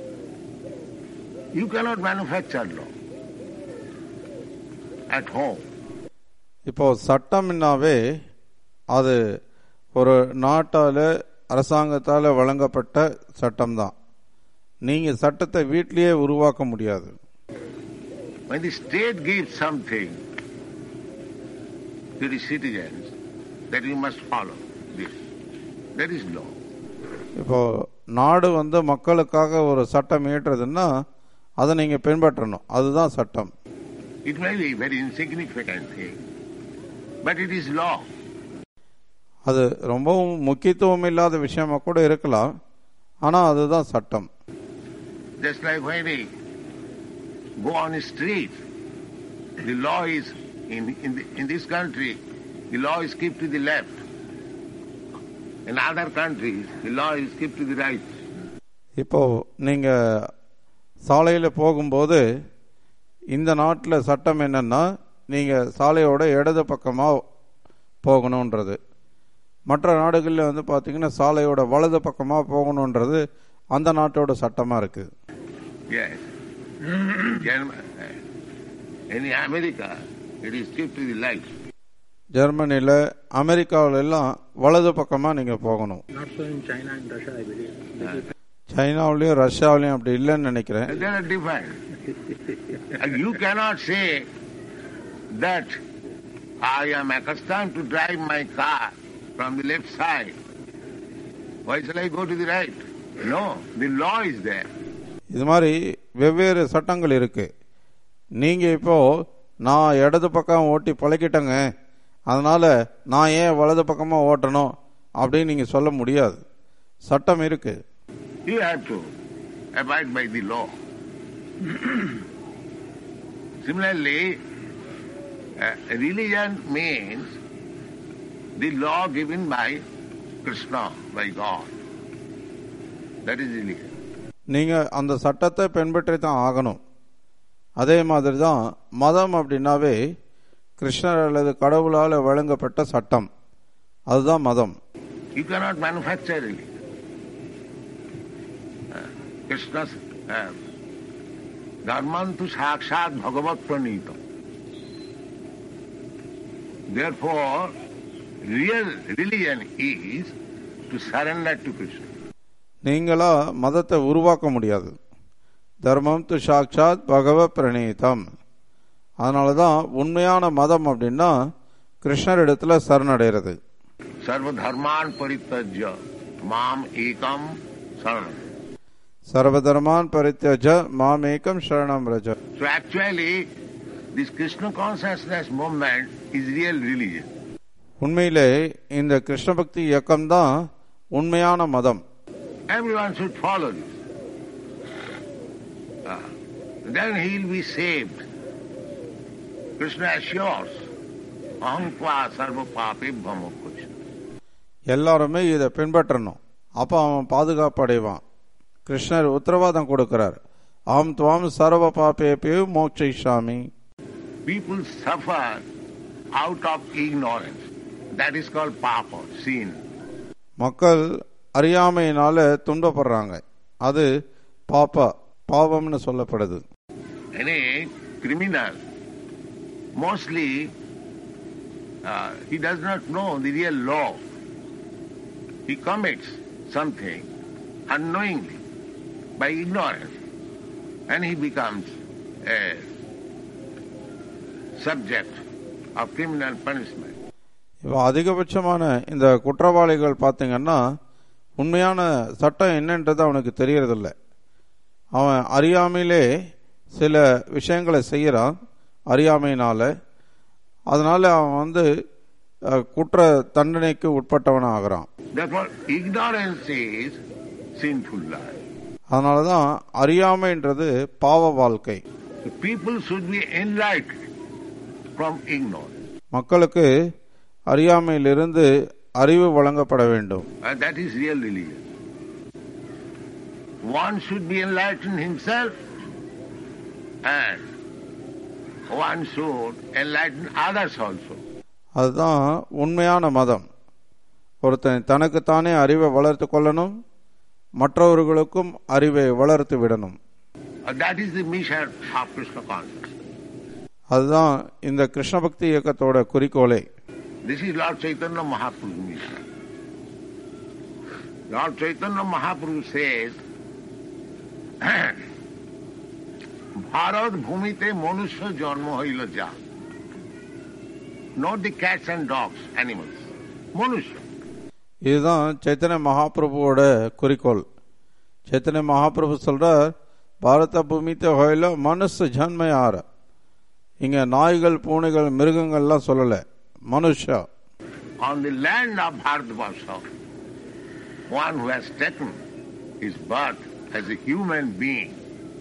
You cannot manufacture law at home. இப்போ சட்டம்னாவே அது ஒரு நாட்டால அரசாங்கத்தால வழங்கப்பட்ட சட்டம் தான் நீங்க சட்டத்தை வீட்டிலேயே உருவாக்க முடியாது When the state gives something to the citizens, that you must follow this. That is law. இப்போ நாடு வந்து மக்களுக்காக ஒரு சட்டம் இயற்றுறதுன்னா அதை நீங்க பின்பற்றணும் அதுதான் சட்டம் It may be a very insignificant thing, but it is law. அது ரொம்பவும் முக்கியத்துவம் இல்லாத விஷயமா கூட இருக்கலாம் ஆனா அதுதான் சட்டம் Just like when we go on the street, the law is, in, in, the, in this country, the law is kept to the left. In other countries, the law is kept to the right. இப்போ நீங்க சாலையில போகும்போது இந்த நாட்டில் சட்டம் என்னன்னா நீங்க சாலையோட இடது பக்கமா போகணுன்றது மற்ற நாடுகளில் வந்து பார்த்தீங்கன்னா சாலையோட வலது பக்கமா போகணுன்றது அந்த நாட்டோட சட்டமா இருக்கு Yes. German, in America, it is kept to the right. ஜெர்மனியில் அமெரிக்காவில எல்லாம் வலது பக்கமா நீங்க போகணும் Not so in China and Russia, I believe. சைனாவிலையும் ரஷ்யாவிலையும் அப்படி இல்லைன்னு நினைக்கிறேன் They are different. And you cannot say that I am accustomed to drive my car from the left side. Why shall I go to the right? No, the law is there. இது மாதிரி வெவ்வேறு சட்டங்கள் இருக்கு நீங்க இப்போ நான் இடது பக்கம் ஓட்டி பழகிட்டேங்க அதனால நான் ஏன் வலது பக்கமா ஓட்டணும் அப்படின்னு நீங்க சொல்ல முடியாது சட்டம் இருக்கு You have to abide by the law. Similarly, uh, religion means the law given by Krishna, by God. That is religion. நீங்க அந்த சட்டத்தை பின்பற்றி தான் ஆகணும் அதே மாதிரி தான் மதம் அப்படின்னாவே கிருஷ்ணர் அல்லது கடவுளால் வழங்கப்பட்ட சட்டம் அதுதான் மதம் You cannot manufacture religion. Uh, Krishna's uh, dharmantu sakshat bhagavat pranita. Therefore, real religion is to surrender to Krishna. நீங்களா மதத்தை உருவாக்க முடியாது தர்மம் து சாட்சாத் பகவ பிரணீதம் அதனால தான் உண்மையான மதம் அப்படின்னா கிருஷ்ணர் இடத்துல சரணடைகிறது सर्वधर्मान परित्यज्य माम एकम शरण சர்வதர்மான் பரித்யஜ மாமேகம் சரணம் ரஜ So actually, this Krishna consciousness movement is real religion. உண்மையிலே இந்த கிருஷ்ண பக்தி இயக்கம் தான் உண்மையான மதம் Everyone should follow this. Ah, then he will be saved. Krishna assures, Ahankva sarva pape bhamokush. எல்லாருமே இதை பின்பற்றணும் அப்போ அவன் பாதுகாப்பு அடைவான் கிருஷ்ணர் உத்தரவாதம் கொடுக்கிறார் ஆம் துவாம் சர்வ பாப்பேபியு மோட்சிஷாமி People suffer out of ignorance. That is called papa, sin. மக்கள் அறியாமையினால துன்பப்படுறாங்க அது பாப்பா பாவம்னு சொல்லப்படுது Any criminal, mostly uh, he does not know the real law. He commits something unknowingly by ignorance and he becomes a subject of criminal punishment. இப்போ அதிகபட்சமான இந்த குற்றவாளிகள் பார்த்தீங்கன்னா உண்மையான சட்டம் என்னன்றது அவனுக்கு தெரியறதில்ல அவன் அறியாமையிலே சில விஷயங்களை செய்கிறான் அறியாமையினால அதனால அவன் வந்து அஹ், குற்ற தண்டனைக்கு உட்பட்டவன் ஆகிறான் Therefore, ignorance is sinful life. அதனால தான் அறியாமைன்றது பாவ வாழ்க்கை The people should be enlightened from ignorance. மக்களுக்கு அறியாமையிலிருந்து அறிவு வழங்கப்பட வேண்டும் And that is real religion. One should be enlightened himself and one should enlighten others also. அதுதான் உண்மையான மதம் ஒருத்தன் தனக்குத்தானே அறிவை வளர்த்து கொள்ளணும் மற்றவர்களுக்கும் அறிவை வளர்த்து விடணும் And that is the mission of Krishna consciousness. அதுதான் இந்த கிருஷ்ண பக்தி இயக்கத்தோட குறிக்கோளே This is Lord Chaitanya Mahaprabhu's mission. Lord Chaitanya Mahaprabhu says, Bharat ভূমিতে মনুষ্য জন্ম হইল যা not the cats and dogs, animals. মনুষ্য இதுதான் சைத்தன்ய மகாபிரபுவோட குறிக்கோள் சைத்தன்ய மகாபிரபு சொல்றார் பாரத பூமித்த ஹோயில மனுஷ ஜன்ம யார இங்க நாய்கள் பூனைகள் மிருகங்கள்லாம் சொல்லல மனுஷா on the land of Bharatvarsha, one who has taken his birth as a human being.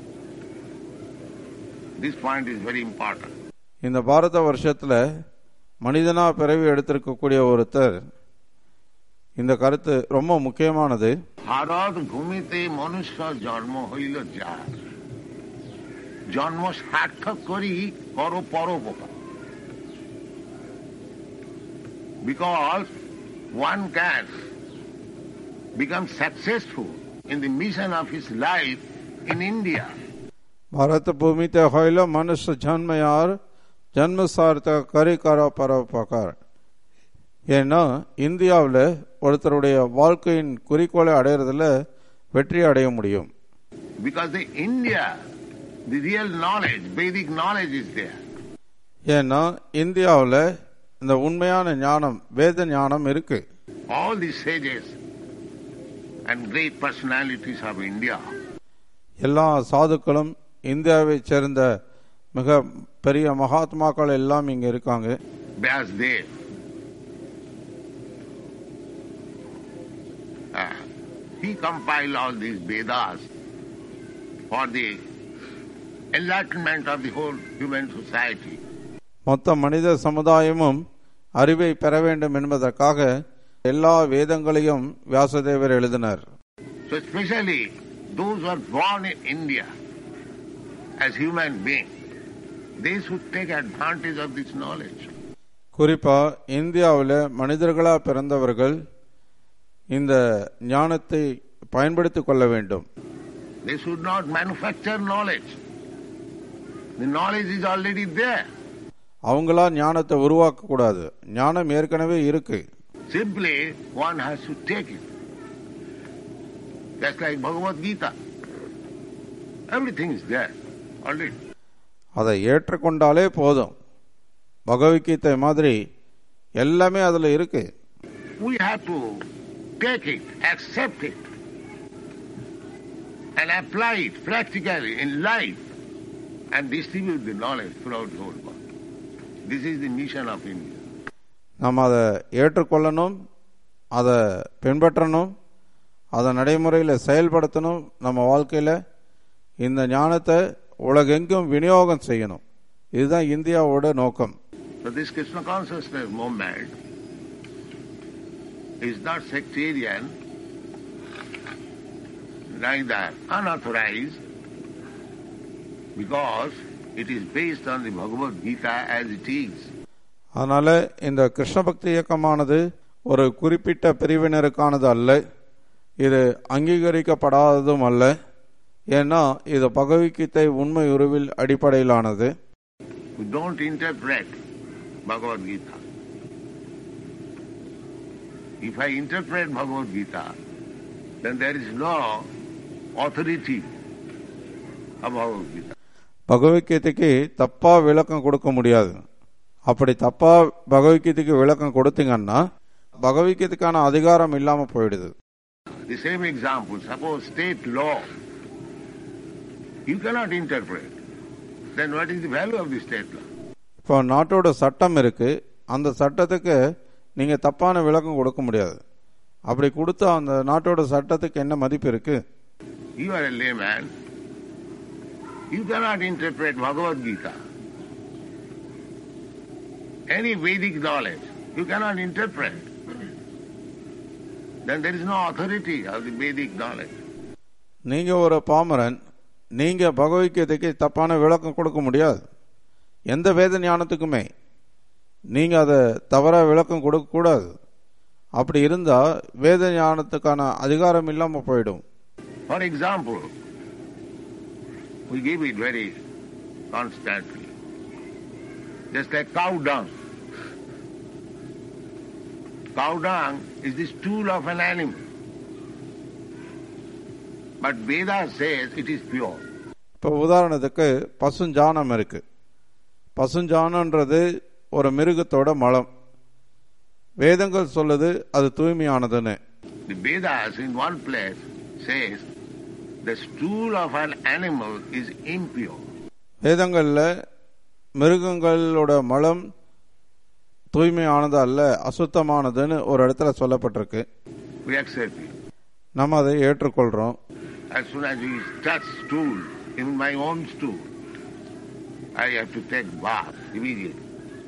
This point is very important. இந்த பாரத வருஷத்துல மனிதனா பிறவி எடுத்திருக்கக்கூடிய ஒருத்தர் இந்த கருத்து ரொம்ப முக்கியமானது ভারত ভূমিতে মনুষ্য জন্ম হইল যা জন্ম সার্থক করি কর পরোপকার because one can become successful in the mission of his life in India. Bharata பூமித்த ஹோயில மனுஷ ஜன்ம யார் ஜன்ம சார்த்த கரி கர பரப்பகார் ஏன்னா இந்தியாவில் ஒருத்தருடைய வாழ்க்கையின் குறிக்கோளை அடையிறதுல வெற்றி அடைய முடியும் Because in India, the real knowledge, Vedic knowledge is there. ஏன்னா இந்தியாவில் இந்த உண்மையான ஞானம் வேத ஞானம் இருக்கு All the sages and great personalities of India, எல்லா சாதுக்களும் இந்தியாவைச் சேர்ந்த மிக பெரிய மகாத்மாக்கள் எல்லாம் இங்க இருக்காங்க Vyasdev, uh, he compiled all these Vedas for the enlightenment of the whole human society. மொத்த மனித சமுதாயமும் அறிவை பெற வேண்டும் என்பதற்காக எல்லா வேதங்களையும் வியாசதேவர் எழுதினார் So especially those who are born in India as human beings, they should take advantage of this knowledge. குறிப்பா இந்தியாவில் மனிதர்களா பிறந்தவர்கள் இந்த ஞானத்தை பயன்படுத்திக் கொள்ள வேண்டும் They should not manufacture knowledge. The knowledge is already there. அவங்களா ஞானத்தை உருவாக்க கூடாது ஞானம் ஏற்கனவே இருக்கு Simply one has to take it. Just like Bhagavad Gita. Everything is there already. அதை ஏற்றுக்கொண்டாலே போதும் பகவத்கீதை மாதிரி எல்லாமே அதுல இருக்கு We have to take it, accept it, and apply it practically in life and distribute the knowledge throughout the whole world. This is the mission of India. நாம் அதை ஏற்றுக்கொள்ளணும் அதை பின்பற்றணும் அதை நடைமுறையில் செயல்படுத்தணும் நம்ம வாழ்க்கையில் இந்த ஞானத்தை உலகெங்கும் விநியோகம் செய்யணும் இதுதான் இந்தியாவோட நோக்கம் So this Krishna consciousness movement is not sectarian, neither unauthorized, because it is based on the Bhagavad Gita as it is. அதனால இந்த கிருஷ்ண பக்தி இயக்கமானது ஒரு குறிப்பிட்ட பிரிவினருக்கானது அல்ல இது அங்கீகரிக்கப்படாததும் அல்ல ஏன்னா இது பகவத்கீதை உண்மை உருவில் அடிப்படையிலானது We don't interpret Bhagavad Gita. If I interpret Bhagavad Gita, then there is no authority of Bhagavad Gita. பகவத்கீதைக்கு தப்பா விளக்கம் கொடுக்க முடியாது அப்படி தப்பா பகவத்கீதைக்கு விளக்கம் கொடுத்தீங்கன்னா பகவத்கீதைக்கான அதிகாரம் இல்லாம போயிடுது The same example, suppose state law, you cannot interpret. Then what is the value of the state law? இப்போ நாட்டோட சட்டம் இருக்கு அந்த சட்டத்துக்கு நீங்க தப்பான விளக்கம் கொடுக்க முடியாது அப்படி கொடுத்தா அந்த நாட்டோட சட்டத்துக்கு என்ன மதிப்பு இருக்கு You are a layman. You cannot interpret Bhagavad Gita. Any Vedic knowledge, you cannot interpret. Then there is no authority of the Vedic knowledge. நீங்க ஒரு பாமரன் நீங்க பகவத்கீதைக்கு தப்பான விளக்கம் கொடுக்க முடியாது எந்த வேத ஞானத்துக்குமே நீங்க அதை தவறா விளக்கம் கொடுக்க கூடாது அப்படி இருந்தா வேத ஞானத்துக்கான அதிகாரம் இல்லாம போயிடும் For example, we give it very constantly. Just like cow dung. Cow dung is the stool of an animal. But Veda says it is pure. இப்போ உதாரணத்துக்கு பசுஞ்சாணம் இருக்கு பசுஞ்சாணன்றது ஒரு மிருகத்தோட மலம் வேதங்கள் சொல்லுது அது தூய்மையானதுன்னு The Vedas in one place says the stool of an animal is impure. வேதங்கள்ல மிருகங்களோட மலம் தூய்மையானது அல்ல அசுத்தமானதுன்னு ஒரு இடத்துல சொல்லப்பட்டிருக்கு We accept it. நம்ம அதை ஏற்றுக்கொள்றோம் As soon as we touch stool, even my own stool, I have to take bath immediately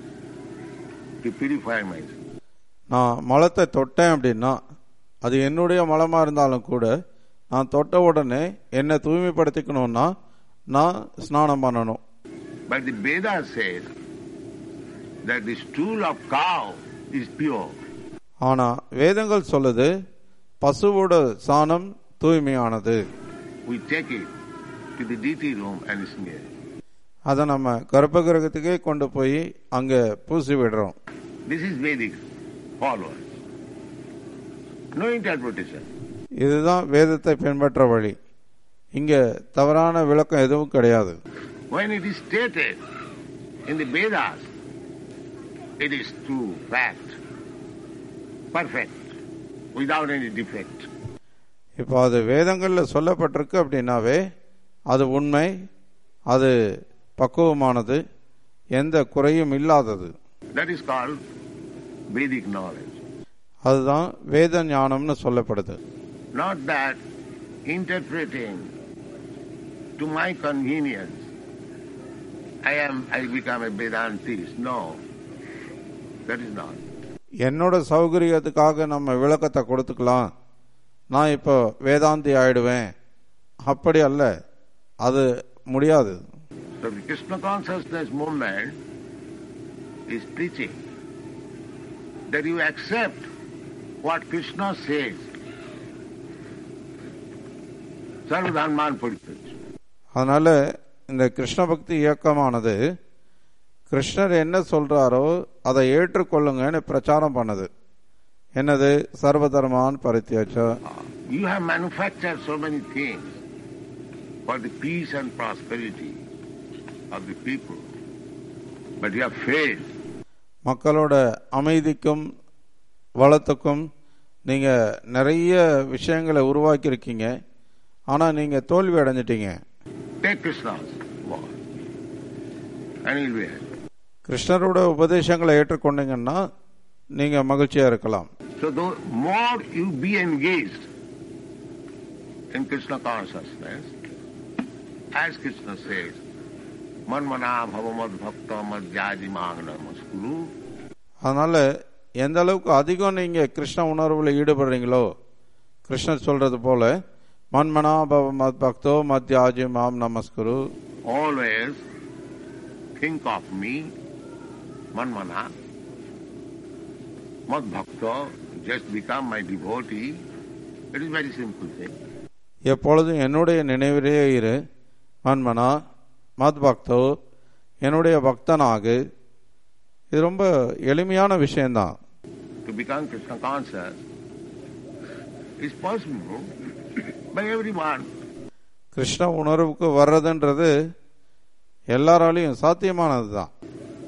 to purify myself. நான் மலத்தை தொட்டேன் அப்படின்னா அது என்னுடைய மலமா இருந்தாலும் கூட நான் தொட்ட உடனே என்னை தூய்மைப்படுத்திக்கணும்னா நான் ஸ்நானம் பண்ணணும் But the Veda says that the stool of cow is pure. ஆனா வேதங்கள் சொல்லுது பசுவோட சாணம் தூய்மையானது We take it to the deity room and smear. it. அதை நம்ம கர்ப்பகிரகத்துக்கே கொண்டு போய் அங்க பூசி விடுறோம் This is Vedic followers. No interpretation. இதுதான் வேதத்தை பின்பற்ற வழி இங்க தவறான விளக்கம் எதுவும் கிடையாது When it is stated in the Vedas, it is true, fact, perfect, without any defect. இப்போ அது வேதங்கள்ல சொல்லப்பட்டிருக்கு அப்படின்னாவே அது உண்மை அது பக்குவமானது எந்த குறையும் இல்லாதது That is called Vedic knowledge. அதுதான் வேத ஞானம்னு சொல்லப்படுது Not that interpreting to my convenience, I am, I become a Vedantist. No, that is not. என்னோட சௌகரியத்துக்காக நம்ம விளக்கத்தை கொடுத்துக்கலாம் நான் இப்போ வேதாந்தி ஆயிடுவேன் அப்படி அல்ல அது முடியாது So the Krishna consciousness movement is preaching that you accept what Krishna says. Sarvadharman Puritaj. அதனால இந்த கிருஷ்ண பக்தி இயக்கமானது கிருஷ்ணர் என்ன சொல்றாரோ அதை ஏற்றுக்கொள்ளுங்கன்னு பிரச்சாரம் பண்ணுது என்னது சர்வதர்மான் பரித்தியாச்ச You have manufactured so many things for the peace and prosperity of the people, but you have failed. மக்களோட அமைதிக்கும் வளத்துக்கும் நீங்க நிறைய விஷயங்களை உருவாக்கி இருக்கீங்க ஆனா நீங்க தோல்வி அடைஞ்சிட்டீங்க Take Krishna's word and you'll be happy. கிருஷ்ணரோட உபதேசங்களை ஏற்றுக்கொண்டீங்கன்னா நீங்க மகிழ்ச்சியா இருக்கலாம் So the more you be engaged in Krishna consciousness, as Krishna says, Manmana bhavamad bhakta madhyaji namaskuru, அதனால எந்த அளவுக்கு அதிகம் நீங்க கிருஷ்ண உணர்வுல ஈடுபடுறீங்களோ கிருஷ்ணர் சொல்றது போல மன்மனா பவ மத் பக்தோ மத்யாஜி மாம் நமஸ்குரு always think of me, Manmana, mad bhakta, just become my devotee. It is very simple thing. எப்பொழுதும் என்னுடைய நினைவிலே இரு மன்மனா மத் பக்தோ என்னுடைய பக்தனாகு இது ரொம்ப எளிமையான விஷயம்தான் To become Krishna conscious is possible by everyone. Krishna உணர்வுக்கு வர்றதுன்றது எல்லாராலையும் சாத்தியமானது தான்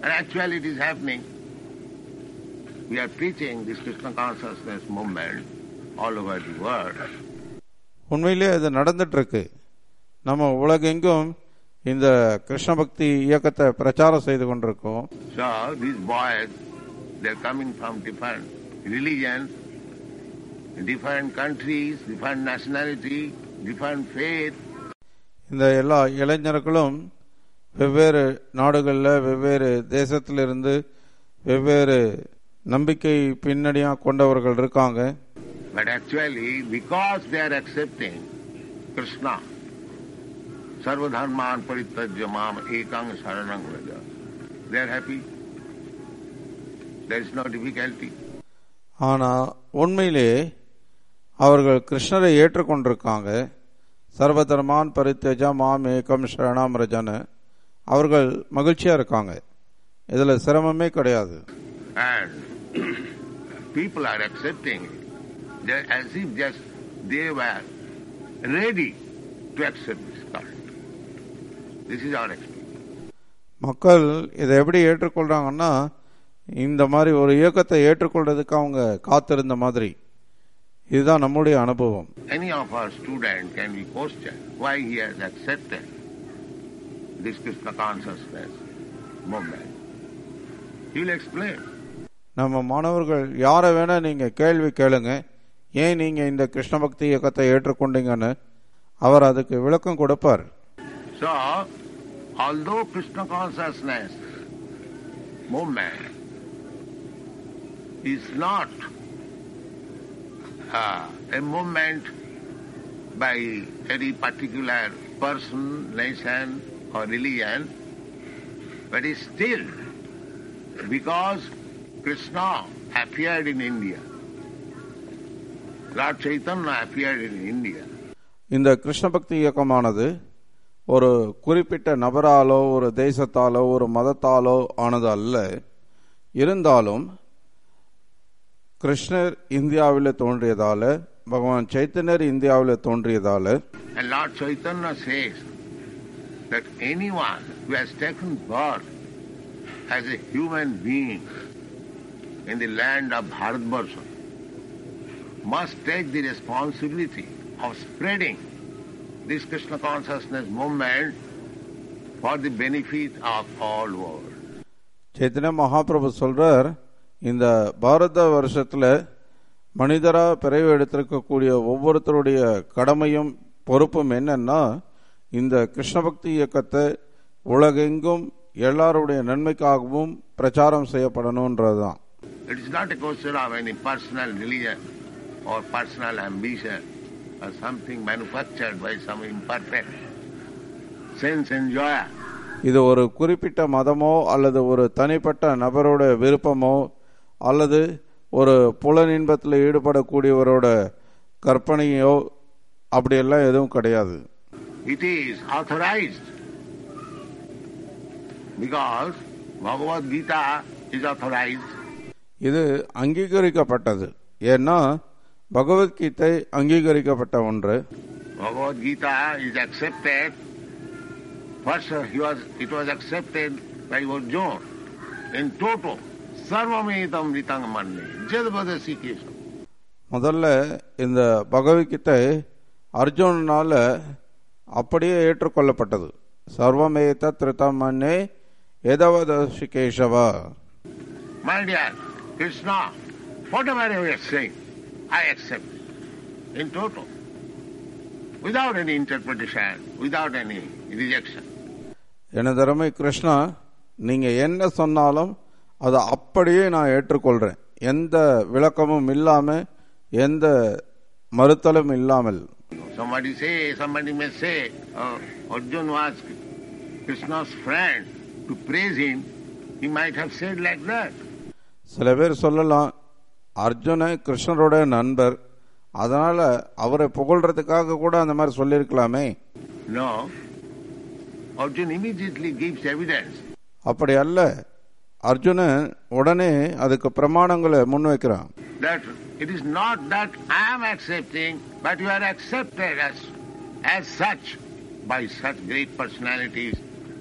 And actually it is happening. We are preaching this Krishna consciousness movement all over the world. உண்மையிலே அது நடந்துட்டு இருக்கு நம்ம உலகெங்கும் இந்த கிருஷ்ண பக்தி இயக்கத்தை பிரச்சாரம் செய்து கொண்டிருக்கோம் So these boys, they're coming from different religions, different countries, different nationality, different faith. இந்த எல்லா இளைஞர்களும் வெவ்வேறு நாடுகளில் வெவ்வேறு தேசத்திலிருந்து வெவ்வேறு நம்பிக்கை பின்னணியாக கொண்டவர்கள் இருக்காங்க But actually, because they are accepting Krishna, Sarvadharman Paritajya Mam Ekang Saranang Vraja, they are happy. There is no difficulty. ஆனால் உண்மையிலே அவர்கள் கிருஷ்ணரை ஏற்றுக்கொண்டிருக்காங்க சர்வதர்மான் பரித்தேஜா மாம் ஏகம் சரணாம் ரஜன அவர்கள் மகிழ்ச்சியாக இருக்காங்க இதில் சிரமமே கிடையாது And people are accepting it. They're as if just they were ready to accept this current. This is our experience. மக்கள் இதை எப்படி ஏற்றுக்கொள்றாங்கன்னா இந்த மாதிரி ஒரு இயக்கத்தை ஏற்றுக்கொள்றதுக்கு அவங்க காத்திருந்த மாதிரி இதுதான் நம்முடைய அனுபவம் Any of our student can be questioned why he has accepted this Krishna consciousness movement. He will explain. நம்ம மாணவர்கள் யாரை வேணா நீங்க கேள்வி கேளுங்க ஏன் நீங்க இந்த கிருஷ்ண பக்தி இயக்கத்தை ஏற்றுக்கொண்டீங்கன்னு அவர் அதுக்கு விளக்கம் கொடுப்பார் So, although Krishna consciousness movement is not uh, a movement by any particular person, nation or religion, but is still because Krishna appeared in India. Lord Chaitanya appeared in India. இந்த கிருஷ்ண பக்தி இயக்கமானது ஒரு குறிப்பிட்ட நபராலோ ஒரு தேசத்தாலோ ஒரு மதத்தாலோ ஆனது அல்ல இருந்தாலும் கிருஷ்ணர் இந்தியாவில் தோன்றியதால பகவான் சைத்தன்யர் இந்தியாவில் தோன்றியதால And Lord Chaitanya says that anyone who has taken birth as a human being in the land of Bharatvarsha must take the responsibility of spreading this Krishna consciousness movement for the benefit of all world. Chaitanya Mahaprabhu சொல்றார் இந்த பாரத வருஷத்துல மனிதரா பிறவி எடுத்திருக்கக்கூடிய ஒவ்வொருத்தருடைய கடமையும் பொறுப்பும் என்னன்னா இந்த கிருஷ்ண பக்தி இயக்கத்தை உலகெங்கும் எல்லாருடைய நன்மைக்காகவும் பிரச்சாரம் செய்யப்படணுன்றதுதான் It is not a question of any personal religion or personal ambition or something manufactured by some imperfect sense enjoyer. இது ஒரு குறிப்பிட்ட மதமோ அல்லது ஒரு தனிப்பட்ட நபரோட விருப்பமோ அல்லது ஒரு புலன் இன்பத்தில் ஈடுபடக்கூடியவரோட கற்பனையோ அப்படியெல்லாம் எதுவும் கிடையாது It is authorized because Bhagavad Gita is authorized. இது அங்கீகரிக்கப்பட்டது ஏன்னா பகவத்கீதை அங்கீகரிக்கப்பட்ட ஒன்று Bhagavad Gita is accepted. First, he was, it was accepted by Arjuna in toto. Sarvametam ritang manne. Jadvadasi kesam. முதல்ல இந்த பகவத்கீதை அர்ஜுனனால அப்படியே ஏற்றுக்கொள்ளப்பட்டது சர்வமேத திருத்தமன்னே ஏதவதசி Keshava My dear Krishna, whatever you are saying, I accept in toto. Without any interpretation, without any rejection. எனதருமை கிருஷ்ணா நீங்க என்ன சொன்னாலும் அதை அப்படியே நான் ஏற்றுக்கொள்றேன் எந்த விளக்கமும் இல்லாம எந்த மறுத்தலும் இல்லாமல் Somebody say, somebody may say, uh, Arjuna was Krishna's friend. To praise him, he might have said like that. சில பேர் சொல்லலாம் அர்ஜுன கிருஷ்ணரோட நண்பர் அதனால அவரை புகழ்றதுக்காக கூட அந்த மாதிரி சொல்லியிருக்கலாமே No. Arjuna immediately gives evidence. அப்படி அல்ல அர்ஜுனன் உடனே அதுக்கு பிரமாணங்களை முன்வைக்கிறான் that it is not that I am accepting, but you are accepted as, as such by such great personalities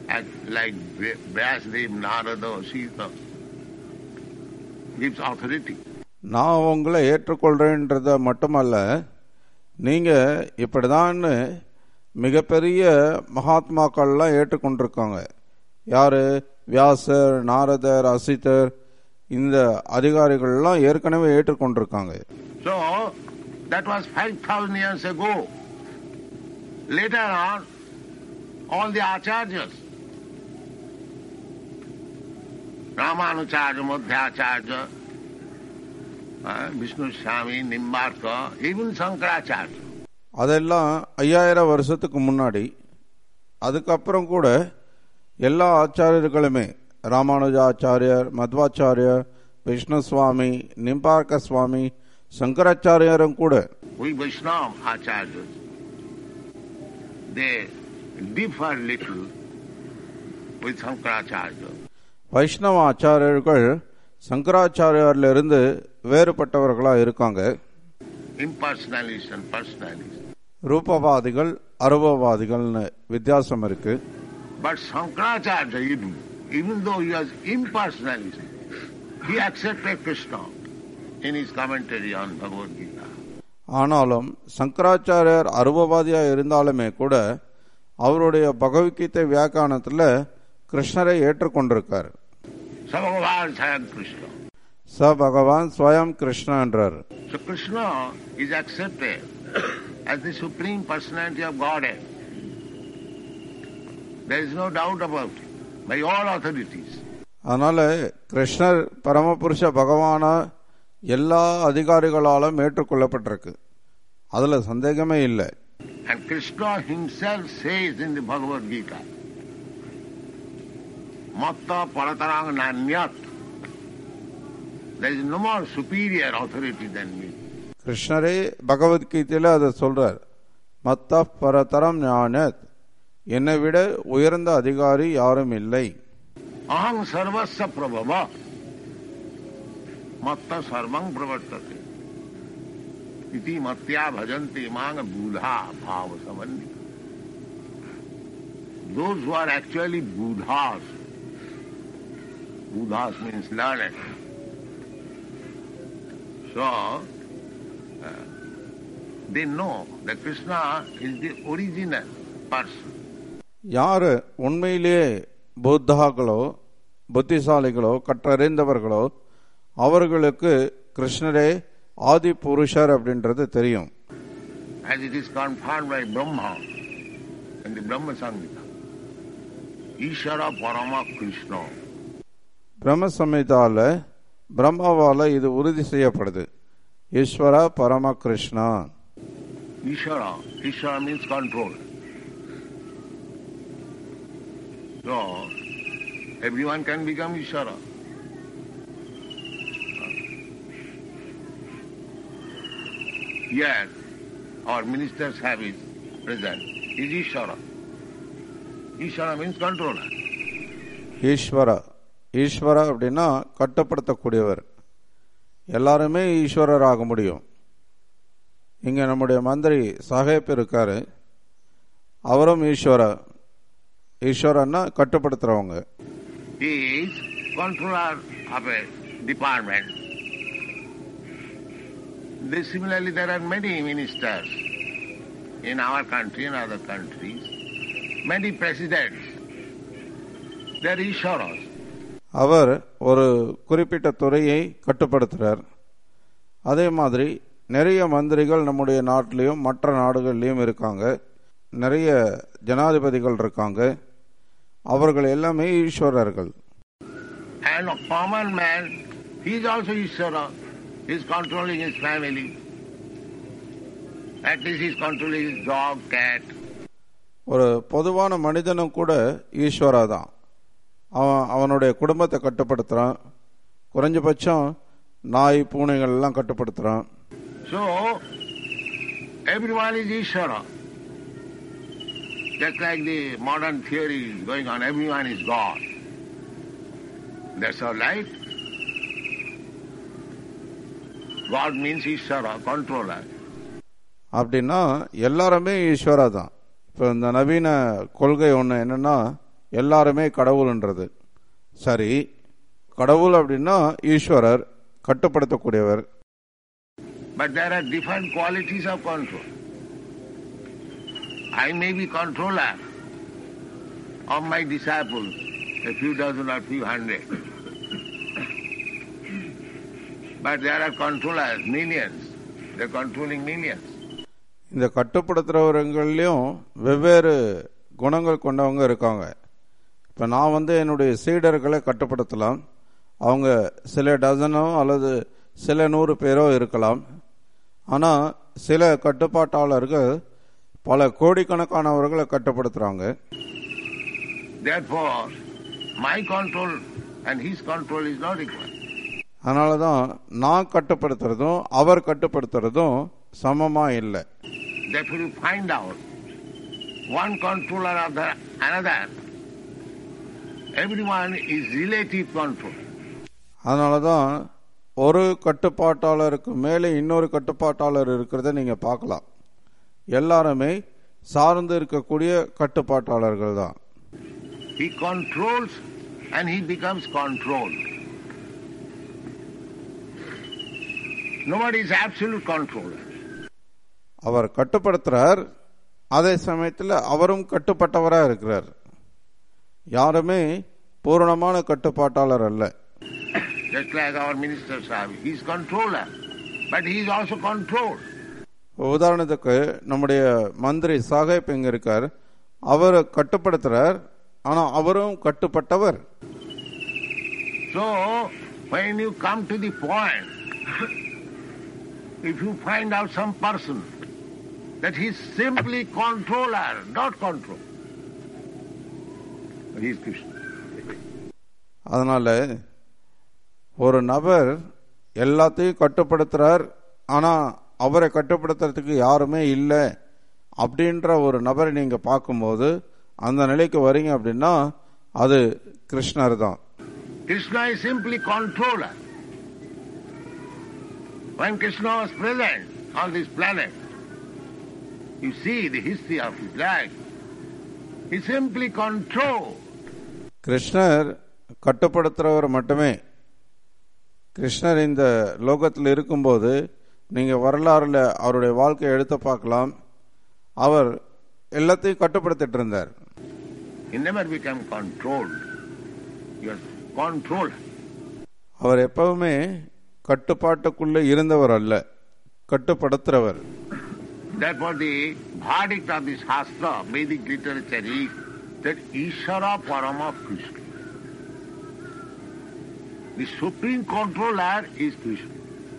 as like Vyasdev, Narada, Sita, gives authority. நான் உங்களை ஏற்றுக்கொள்றேன்றத மட்டுமல்ல நீங்க இப்படிதான்னு மிகப்பெரிய மகாத்மாக்கள்லாம் ஏற்றுக்கொண்டிருக்காங்க யாரு வியாசர் நாரதர் அசித்தர் இந்த அதிகாரிகள்லாம் ஏற்கனவே ஏற்றுக்கொண்டிருக்காங்க So, that was 5,000 years ago. Later on, all the acharyas, Ramanucharya, Madhyacharya, uh, Vishnu Swami, Nimbarka, even Shankaracharya. அதெல்லாம் ஐயாயிரம் வருஷத்துக்கு முன்னாடி அதுக்கப்புறம் கூட எல்லா ஆச்சாரியர்களுமே ராமானுஜாச்சாரியர் மத்வாச்சாரியர் விஷ்ணு சுவாமி நிம்பார்க்க சுவாமி சங்கராச்சாரியரும் கூட We Vaishnava acharyas, they differ little with Shankaracharya. வைஷ்ணவ ஆச்சாரியர்கள் சங்கராச்சாரியார்ல இருந்து வேறுபட்டவர்களா இருக்காங்க Impersonalists and personalists. ரூபவாதிகள் அருவவாதிகள்னு வித்தியாசம் இருக்கு But Shankaracharya, even, even though he was impersonalist, he accepted Krishna in his commentary on Bhagavad Gita. ஆனாலும் சங்கராச்சாரியர் அருவவாதியா இருந்தாலுமே கூட அவருடைய பகவத்கீதை வியாக்கியானத்துல கிருஷ்ணரை ஏற்றுக்கொண்டிருக்கார் So Bhagavan Swayam Krishna. ச பகவான் ஸ்வயம் கிருஷ்ணா என்றார் So Krishna is accepted as the supreme personality of Godhead. There is no doubt about it by all authorities. அதனால கிருஷ்ணர் பரமபுருஷ பகவானா எல்லா அதிகாரிகளாலும் ஏற்றுக்கொள்ளப்பட்டிருக்கு அதுல சந்தேகமே இல்லை And Krishna himself says in the Bhagavad Gita, Matta Paratarang Nanyat. There is no more superior authority than me. கிருஷ்ணரே பகவத்கீதையில அதை சொல்றார் மத்த பரதரம் ஞானத் என்னை விட உயர்ந்த அதிகாரி யாரும் இல்லை Aham sarvasya prabhava. Matta sarvang pravartate. Iti matya bhajanti mang buddha bhava samandi. Those who are actually buddhas, buddhas means learned. So, uh, they know that Krishna is the original person. யாரு உண்மையிலேயே புத்தாக்களோ புத்திசாலிகளோ கற்றறிந்தவர்களோ அவர்களுக்கு கிருஷ்ணரே ஆதி புருஷர் அப்படின்றது தெரியும் as it is confirmed by Brahma in the Brahma Samhita. Ishara Parama Krishna. பிரம்ம சம்ஹிதால பிரம்மாவால இது உறுதி செய்யப்படுது ஈஸ்வர பரம Krishna Ishara. Ishara means control. So, everyone can become Ishara. Yes, our ministers have it present. Is Ishara. Ishara means controller. ஈஸ்வர ஈஸ்வர அப்படின்னா கட்டுப்படுத்தக்கூடியவர் எல்லாருமே ஈஸ்வரர் ஆக முடியும் இங்க நம்முடைய மந்திரி சாஹேப் இருக்காரு அவரும் ஈஸ்வர ஈஸ்வரன்னா கட்டுப்படுத்துறவங்க He is controller of a department. This, similarly, there are many ministers in our country and other countries, many presidents. They are Isharas. அவர் ஒரு குறிப்பிட்ட துறையை கட்டுப்படுத்துறார் அதே மாதிரி நிறைய மந்திரிகள் நம்முடைய நாட்டிலையும் மற்ற நாடுகள்லையும் இருக்காங்க நிறைய ஜனாதிபதிகள் இருக்காங்க அவர்கள் எல்லாமே ஈஸ்வரர்கள் And a common man, he is also Ishara. He is controlling his family. At least he is controlling his dog, cat. ஒரு பொதுவான மனிதனும் கூட ஈஸ்வரா தான் அவன் அவனுடைய குடும்பத்தை கட்டுப்படுத்துறான் குறைஞ்சபட்சம் நாய் பூனைகள் எல்லாம் கட்டுப்படுத்துறான் So, everyone is Ishara. Just like the modern theory is going on, everyone is God. That's all right. God means Ishara, controller. அப்படின்னா எல்லாருமே ஈஸ்வரா தான் இப்போ இந்த நவீன கொள்கை ஒன்று என்னன்னா எல்லாருமே கடவுள்ன்றது சரி கடவுள் அப்படின்னா Eswarar கட்டுப்படுத்தக்கூடியவர் But there are different qualities of control. I may be controller of my disciples, a few dozen or few hundred. But there are controllers, millions. They're controlling millions. இந்த கட்டுப்படுத்துறவர்கள்லையும் வெவ்வேறு குணங்கள் கொண்டவங்க இருக்காங்க இப்போ நான் வந்து என்னுடைய சீடர்களை கட்டுப்படுத்தலாம் அவங்க சில டசனோ அல்லது சில நூறு பேரோ இருக்கலாம் ஆனால் சில கட்டுப்பாட்டாளர்கள் பல கோடிக்கணக்கானவர்களை கட்டுப்படுத்துகிறாங்க Therefore, my control and his control is not equal. அதனால தான் நான் கட்டுப்படுத்துறதும் அவர் கட்டுப்படுத்துறதும் சமமாக இல்லை Therefore, you find out one controller of the another. Everyone is relative control. அதனால தான் ஒரு கட்டுப்பாட்டாளருக்கு மேலே இன்னொரு கட்டுப்பாட்டாளர் இருக்கிறத நீங்கள் பார்க்கலாம் எல்லாருமே சார்ந்து இருக்கக்கூடிய கட்டுப்பாட்டாளர்கள் தான் He controls and he becomes controlled. Nobody is absolute controller. அவர் கட்டுப்படுத்துறார் அதே சமயத்தில் அவரும் கட்டுப்பட்டவராக இருக்கிறார் யாருமே பூரணமான கட்டுப்பாட்டாளர் அல்ல Just like our minister Sahib, he is controller, but he is also controlled. உதாரணத்துக்கு நம்முடைய மந்திரி சாஹேப் இங்க இருக்கார் அவர் கட்டுப்படுத்துறார் ஆனா அவரும் கட்டுப்பட்டவர் So, when you come to the point, if you find out some person that he is simply controller, not control, he is Krishna. அதனால ஒரு நபர் எல்லாத்தையும் கட்டுப்படுத்துறார் ஆனா அவரை கட்டுப்படுத்துறதுக்கு யாருமே இல்லை அப்படின்ற ஒரு நபரை நீங்க பார்க்கும்போது அந்த நிலைக்கு வரீங்க அப்படின்னா அது கிருஷ்ணர் தான் Krishna is simply controller. When Krishna was present on this planet, you see the history of his life. He simply controlled. கிருஷ்ணர் கட்டுப்படுத்துறவர் மட்டுமே கிருஷ்ணர் இந்த லோகத்தில் இருக்கும்போது நீங்க வரலாறுல அவருடைய வாழ்க்கையை எடுத்து பார்க்கலாம் அவர் எல்லாத்தையும் கட்டுப்படுத்திட்டு இருந்தார் He never became controlled. He was controller. அவர் எப்பவுமே கட்டுப்பாட்டுக்குள்ள இருந்தவர் அல்ல கட்டுப்படுத்துறவர் Therefore, the verdict of the Shastra, Vedic literature is that Ishvara Parama Krishna. The supreme controller is Krishna.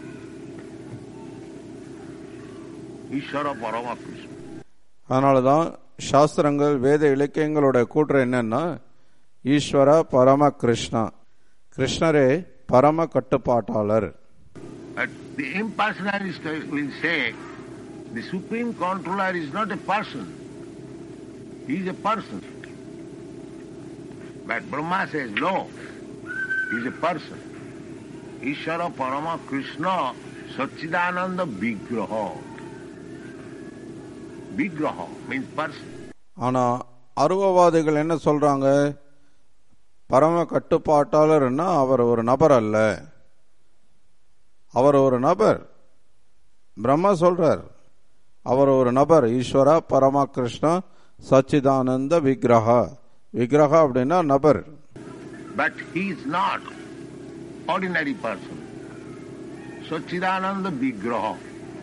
Ishvara Parama Krishna. அதனால தான் சாஸ்திரங்கள் வேத இலக்கியங்களோட கூற்று என்னன்னா ஈஸ்வர பரம கிருஷ்ணா கிருஷ்ணரே பரம கட்டுப்பாட்டாளர் But the impersonalist will say the supreme controller is not a person. He is a person. But Brahma says no. He is a person. Ishvara Parama Krishna Satchidananda Vigraha. Vigraha means person. ஆனா அருவவாதிகள் என்ன சொல்றாங்க பரம கட்டுப்பாட்டாளர்னா அவர் ஒரு நபர் அல்ல அவர் ஒரு நபர் பிரம்மா சொல்றார் அவர் ஒரு நபர் ஈஸ்வரா பரம கிருஷ்ணா சச்சிதானந்த விக்கிரகா விக்கிரகா அப்படின்னா நபர் But he is not ordinary person. Satchidananda Vigraha.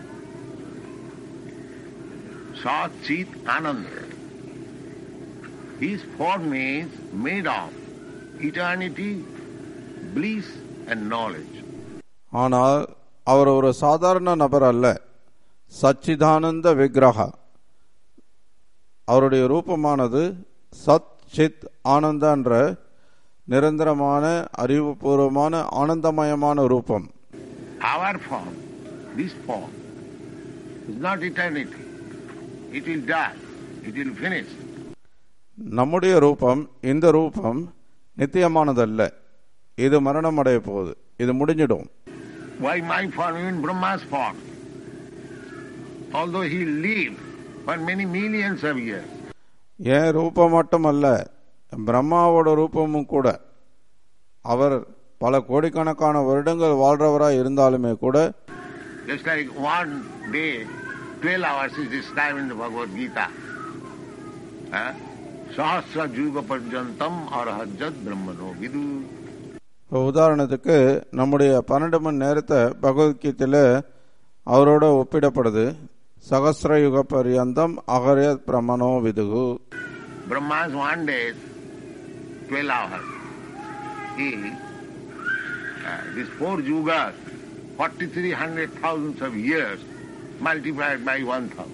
Sachit Ananda. His form is made of eternity, bliss and knowledge. ஆனால் அவர் ஒரு சாதாரண நபர் அல்ல சச்சிதானந்த விக்கிரகா அவருடைய ரூபமானது சத் சித் ஆனந்த என்ற நிரந்தரமான அறிவுபூர்வமான ஆனந்தமயமான ரூபம் Our form, this form, is not eternity. It will die. It will finish. நம்முடைய ரூபம் இந்த ரூபம் நித்தியமானதல்ல இது மரணம் அடைய போகுது இது முடிஞ்சிடும் Why my form, even Brahma's form? Although he lived for many millions of years, என் ரூபம் மட்டும் அல்ல பிரம்மாவோட ரூபமும் கூட அவர் பல கோடிக்கணக்கான வருடங்கள் வாழ்றவராய் இருந்தாலுமே கூட Just like one day, 12 hours is described in the Bhagavad Gita. Huh? Sahasra Juga Parjantam Arahajat Brahmano Vidu. இப்போ உதாரணத்துக்கு நம்முடைய பன்னெண்டு மணி நேரத்தை பகவத்கீதையில் அவரோட ஒப்பிடப்படுது சகசிர யுக பரியந்தம் அகரிய பிரமணோ விதுகு Brahma's one day, 12 hours. He, uh, these four yugas, 4300 thousands of years multiplied by 1000.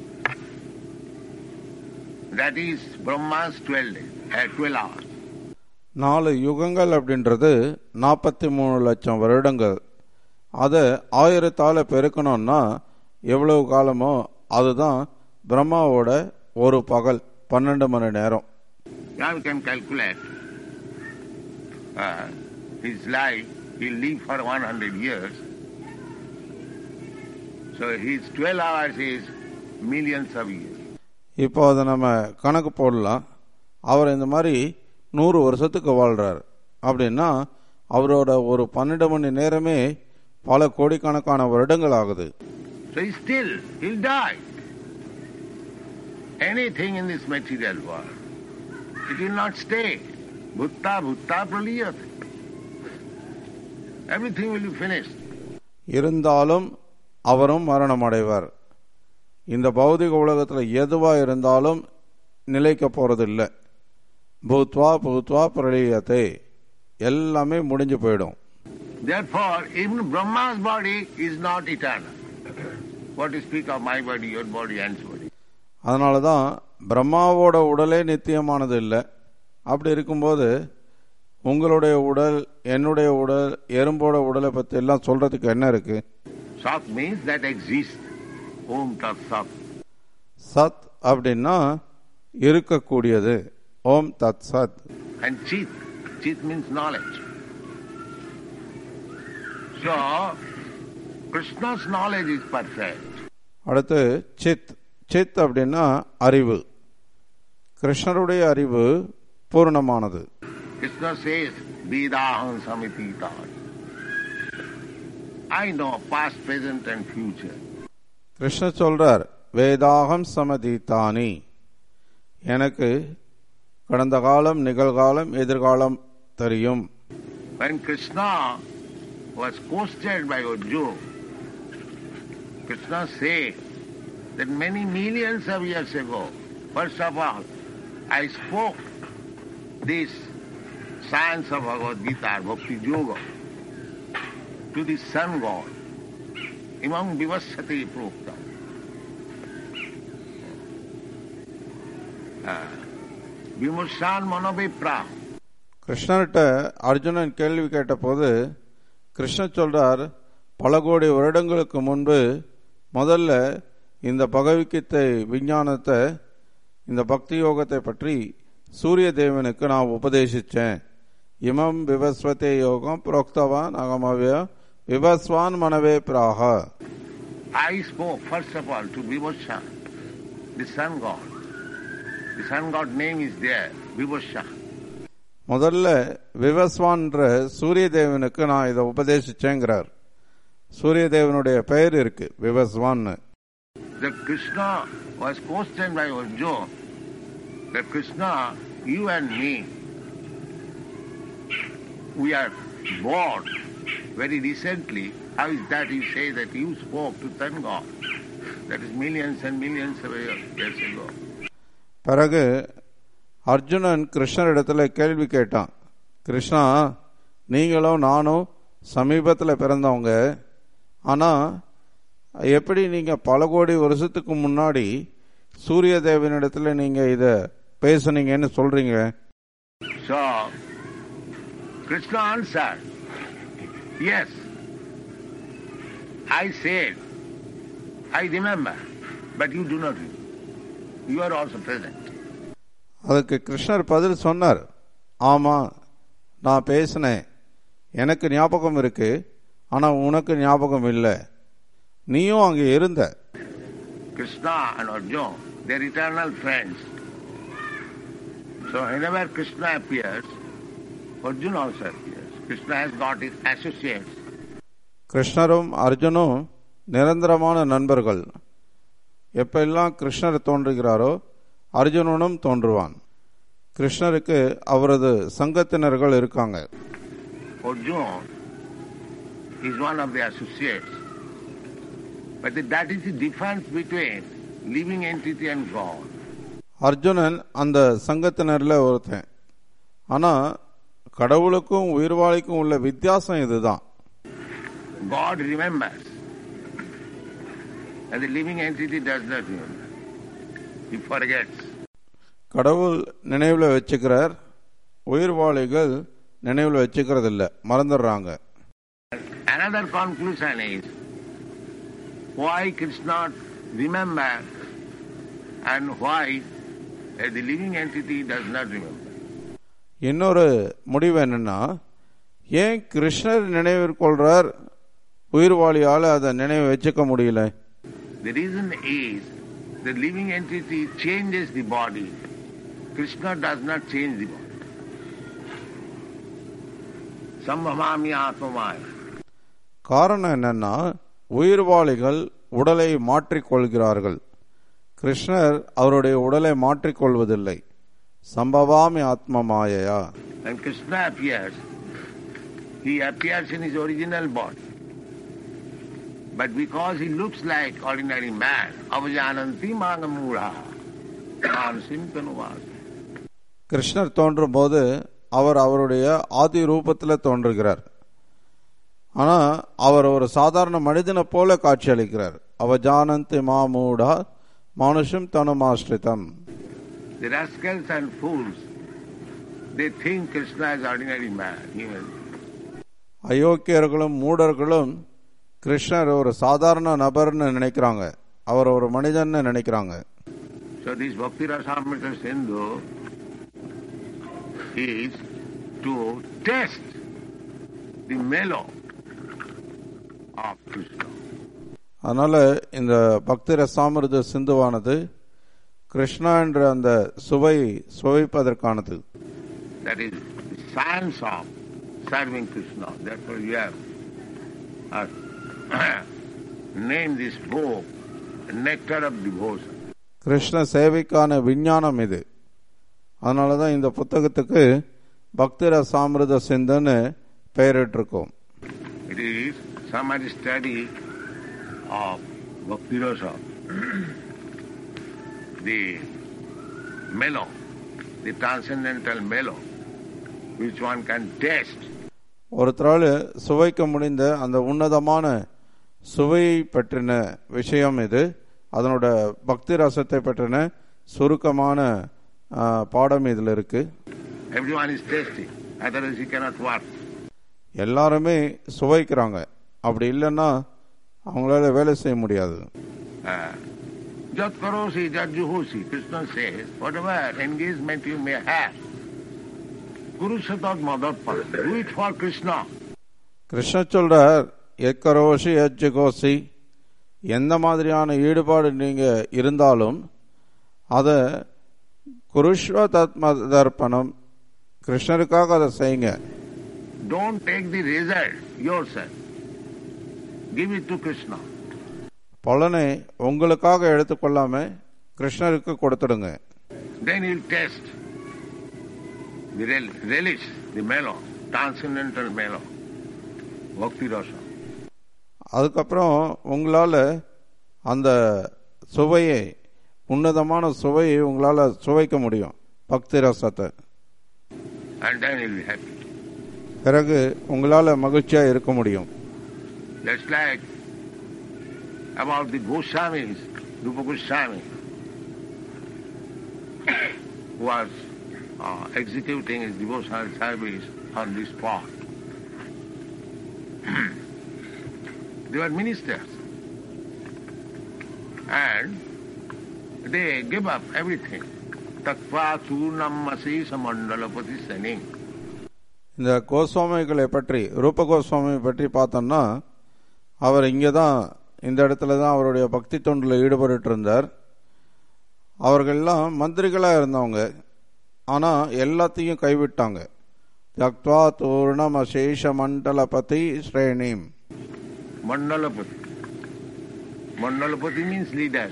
That is Brahma's 12 days, uh, 12 hours. நாலு யுகங்கள் அப்படின்றது நாற்பத்தி மூணு லட்சம் வருடங்கள் அதை ஆயிரத்தால பெருக்கணும்னா எவ்வளவு காலமோ அதுதான் பிரம்மாவோட ஒரு பகல் பன்னெண்டு மணி நேரம் Now you can calculate uh, his life, he'll live for 100 years. So his 12 hours is millions of years. இப்போ அதை நம்ம கணக்கு போடலாம் அவர் இந்த மாதிரி நூறு வருஷத்துக்கு வாழ்றார் அப்படின்னா அவரோட ஒரு பன்னெண்டு மணி நேரமே பல கோடிக்கணக்கான வருடங்கள் ஆகுது So he still, he'll die. Anything in this material world, it will not stay. Bhutta bhutta praliyat. Everything will be finished. இருந்தாலும் அவரும் மரணம் அடைவார் இந்த பௌதிக உலகத்தில் எதுவா இருந்தாலும் நிலைக்க போறதில்லை பூத்வா பூத்வா பிரளியத்தை எல்லாமே முடிஞ்சு போயிடும் Therefore, even Brahma's body is not eternal. What to speak of my body, your body, and so body. அதனால தான் பிரம்மாவோட உடலே நித்தியமானது இல்லை அப்படி இருக்கும்போது உங்களுடைய உடல் என்னுடைய உடல் எறும்போட உடலை பற்றி எல்லாம் சொல்றதுக்கு என்ன இருக்கு Sat means that exists. Om Tat Sat. சத் அப்படின்னா இருக்கக்கூடியது ஓம் தத் சத் And Chit. Chit means knowledge. So, Krishna's knowledge is perfect. அடுத்து சித் சித் அப்படின்னா அறிவு கிருஷ்ணருடைய அறிவு பூர்ணமானது Krishna says, Vedaham Samitita. I know past, present, and future. கிருஷ்ணர் சொல்றார் வேதாகம் சமதித்தானி எனக்கு கடந்த காலம் நிகழ்காலம் எதிர்காலம் தெரியும் When Krishna was questioned by Arjuna, Krishna said that many millions of years ago, first of all, I spoke this science of Bhagavad Gita, Bhakti Yoga, to the sun god. Imam Vivasati Prokta. Vimushan Manavipra. கிருஷ்ணர்கிட்ட அர்ஜுனன் கேள்வி கேட்டபோது கிருஷ்ணர் சொல்றார் பல கோடி வருடங்களுக்கு முன்பு முதல்ல இந்த பகவத்கீதை விஞ்ஞானத்தை இந்த பக்தி யோகத்தை பற்றி சூரிய தேவனுக்கு நான் உபதேசிச்சேன் இமம் விவஸ்வதே யோகம் புரோக்தவான் அகமவ்ய Vivasvan மனவே பிராக I spoke first of all to Vivasha, the sun god. The sun god name is there, Vivasha. முதல்ல விவஸ்வான்ற சூரிய தேவனுக்கு நான் இதை உபதேசிச்சேங்கிறார் சூரிய தேவனுடைய பெயர் இருக்கு விவஸ்வான்னு That Krishna was questioned by Arjuna, that Krishna, you and me, we are born very recently. How is that you say that you spoke to sun god? That is millions and millions of years ago. பிறகு அர்ஜுனன் கிருஷ்ணரிடத்துல கேள்வி கேட்டான் கிருஷ்ணா நீங்களும் நானும் சமீபத்தில் பிறந்தவங்க ஆனா எப்படி நீங்க பல கோடி வருஷத்துக்கு முன்னாடி சூரிய தேவனிடத்துல நீங்க இத பேசுனீங்கன்னு சொல்றீங்க So, Krishna answered, Yes, I said, I remember, but you do not remember. You are also present. அதுக்கு கிருஷ்ணர் பதில் சொன்னார் ஆமா நான் பேசினேன் எனக்கு ஞாபகம் இருக்கு ஆனா உனக்கு ஞாபகம் இல்லை நீயும் அங்கே இருந்த Krishna and Arjuna, they are eternal friends. So whenever Krishna appears, Arjuna also appears. Krishna has got his associates. கிருஷ்ணரும் அர்ஜுனும் நிரந்தரமான நண்பர்கள் எப்பெல்லாம் கிருஷ்ணர் தோன்றுகிறாரோ அர்ஜுனனும் தோன்றுவான் கிருஷ்ணருக்கு அவரது சங்கத்தினர்கள் இருக்காங்க Arjuna is one of the associates. But that is the difference between living entity and God. Arjunan அந்த சங்கத்தினர்ல ஒருத்தன் ஆனா கடவுளுக்கும் உயிர்வாளிக்கும் உள்ள வித்தியாசம் இதுதான் God remembers. And the living entity does not remember. He forgets. கடவுள் நினைவுல வச்சுக்கிறார் உயிர்வாளிகள் நினைவுல வச்சுக்கிறது இல்ல மறந்துடுறாங்க Another conclusion is why Krishna remember and why uh, the living entity does not remember. இன்னொரு முடிவு என்னன்னா ஏன் கிருஷ்ணர் நினைவிற்கொள்றார் உயிர்வாளியால அதை நினைவு வச்சுக்க முடியல The reason is the living entity changes the body. Krishna does not change the body. Sambhamami atmamaya. காரணம் என்னன்னா உயிர்வாளிகள் உடலை மாற்றிக்கொள்கிறார்கள் கிருஷ்ணர் அவருடைய உடலை மாற்றிக்கொள்வதில்லை சம்பவாமி ஆத்ம மாயையா When Krishna appears, he appears in his original body. But because he looks like ordinary man, avajananti mangamura, mansim tanuvas. கிருஷ்ணர் தோன்றும் போது அவர் அவருடைய ஆதி ரூபத்தில் தோன்றுகிறார் ஆனா அவர் ஒரு சாதாரண மனிதனை போல காட்சியளிக்கிறார் அவஜானந்தி மாமூடா மனுஷம் தனுமாஸ்ரிதம் The rascals and fools, they think Krishna is ordinary man, human. அயோக்கியர்களும் மூடர்களும் கிருஷ்ணர் ஒரு சாதாரண நபர்னு நினைக்கிறாங்க அவர் ஒரு மனிதன்னு நினைக்கிறாங்க So this Bhakti Rasamrita Sindhu is to test the mellow of Krishna. அதனால இந்த பக்தி ரசாமிருத சிந்துவானது கிருஷ்ணா என்ற அந்த சுவை சுவைப்பதற்கானது That is the science of serving Krishna. Therefore you have uh, named this book Nectar of Devotion. Krishna சேவைக்கான விஞ்ஞானம் இது அதனால தான் இந்த புத்தகத்துக்கு பக்தி ரசாமிருத சிந்துன்னு பெயரிட்டிருக்கோம் It is summary study of Bhakti Rasa, the mellow, the transcendental mellow, which one can taste. ஒருத்தரால் சுவைக்க முடிந்த அந்த உன்னதமான சுவையை பற்றின விஷயம் இது அதனோட பக்தி ரசத்தை பற்றின சுருக்கமான ஆ, பாடம் இதில் இருக்கு Everyone is tasting, otherwise he cannot work. எல்லாருமே சுவைக்கிறாங்க அப்படி இல்லைன்னா அவங்களால வேலை செய்ய முடியாது Uh, Jat karosi, jat juhosi, Krishna says, whatever engagement you may have, Kurushatat Madhatpad, do it for Krishna. Krishna சொல்றார் எக்கரோஷி எச்சுகோசி எந்த மாதிரியான ஈடுபாடு நீங்க இருந்தாலும் அத குருஷ்வ தத்ம தர்ப்பணம் கிருஷ்ணருக்காக அதை செய்யுங்க Don't take the result yourself. Give it to Krishna. பலனை உங்களுக்காக எடுத்துக்கொள்ளாம கிருஷ்ணருக்கு கொடுத்துடுங்க Then he'll taste the rel- relish, the mellow, transcendental mellow, bhakti rasa. அதுக்கப்புறம் உங்களால அந்த சுவையை உன்னதமான சுவையை உங்களால சுவைக்க முடியும் பக்தி ரசத்தை And then he'll be happy. பிறகு உங்களால மகிழ்ச்சியா இருக்க முடியும் That's like about the Goswamis, Rupa Goswami, who was uh, executing his devotional service on the spot. they were ministers. And they gave up everything. Takva churnam asisa mandalapati saning. இந்த கோஸ்வாமிகளை பற்றி ரூப கோஸ்வாமியை பற்றி பார்த்தோம்னா அவர் இங்கே தான் இந்த இடத்துல தான் அவருடைய பக்தி தொண்டில் ஈடுபட்டு இருந்தார் அவர்கள்லாம் மந்திரிகளாக இருந்தவங்க ஆனா எல்லாத்தையும் கைவிட்டாங்க தக்வா தூர்ணமசேஷ மண்டலபதி ஸ்ரேணிம் Mandalapati. Mandalapati means leaders.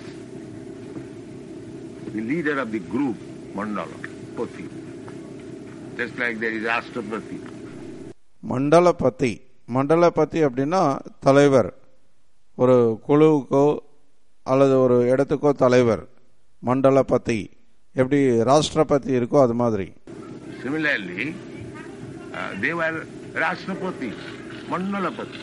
The leader of the group, Mandalapati. Just like there is Ashtrapati. மண்டலபதி மண்டலபதி அப்படின்னா தலைவர் ஒரு குழுவுக்கோ அல்லது ஒரு இடத்துக்கோ தலைவர் மண்டலபதி எப்படி ராஷ்டிரபதி இருக்கோ அது மாதிரி Similarly, uh, they were Rashtrapati, Mandalapati.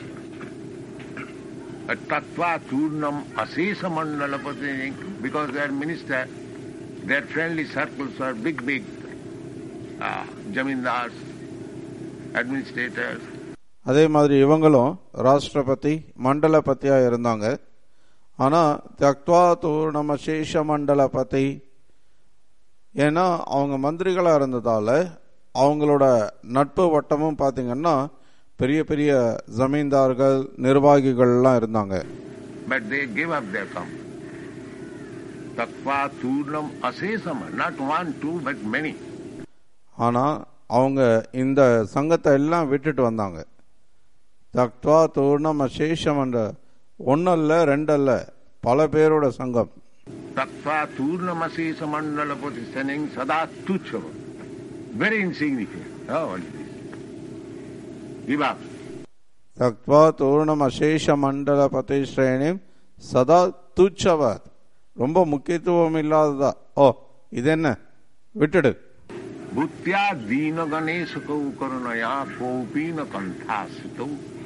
A Tattva Turnam Asesa Mandalapati, because their minister, their friendly circles are big, big uh, jamindars, administrators, அதே மாதிரி இவங்களும் ராஷ்டிரபதி மண்டலபதியா இருந்தாங்க ஆனா தக்வா தூர்ணமசேஷ மண்டலபதி ஏன்னா அவங்க மந்திரிகளா இருந்ததால அவங்களோட நட்பு வட்டமும் பாத்தீங்கன்னா பெரிய பெரிய ஜமீன்தார்கள் நிர்வாகிகள்லாம் இருந்தாங்க but they gave up their company. Tattva Turnam Asesama, not one, two, but many. ஆனா அவங்க இந்த சங்கத்தை எல்லாம் விட்டுட்டு வந்தாங்க தக்வா தூர்ணமசேஷம் என்ற ஒன்னல்ல ரெண்டல்ல பல பேரோட சங்கம் Tattva Turnamasi Samandalapati standing Sada Tuchava. Very insignificant. Oh, what is this? Give up. தக்வா தூர்ணம் அசேஷ மண்டல பதி ஸ்ரேணி சதா துச்சவர் ரொம்ப முக்கியத்துவம் இல்லாததா ஓ இது என்ன விட்டுடு Bhutya Dina Ganesha Kau Karunaya Kopina Kanthasito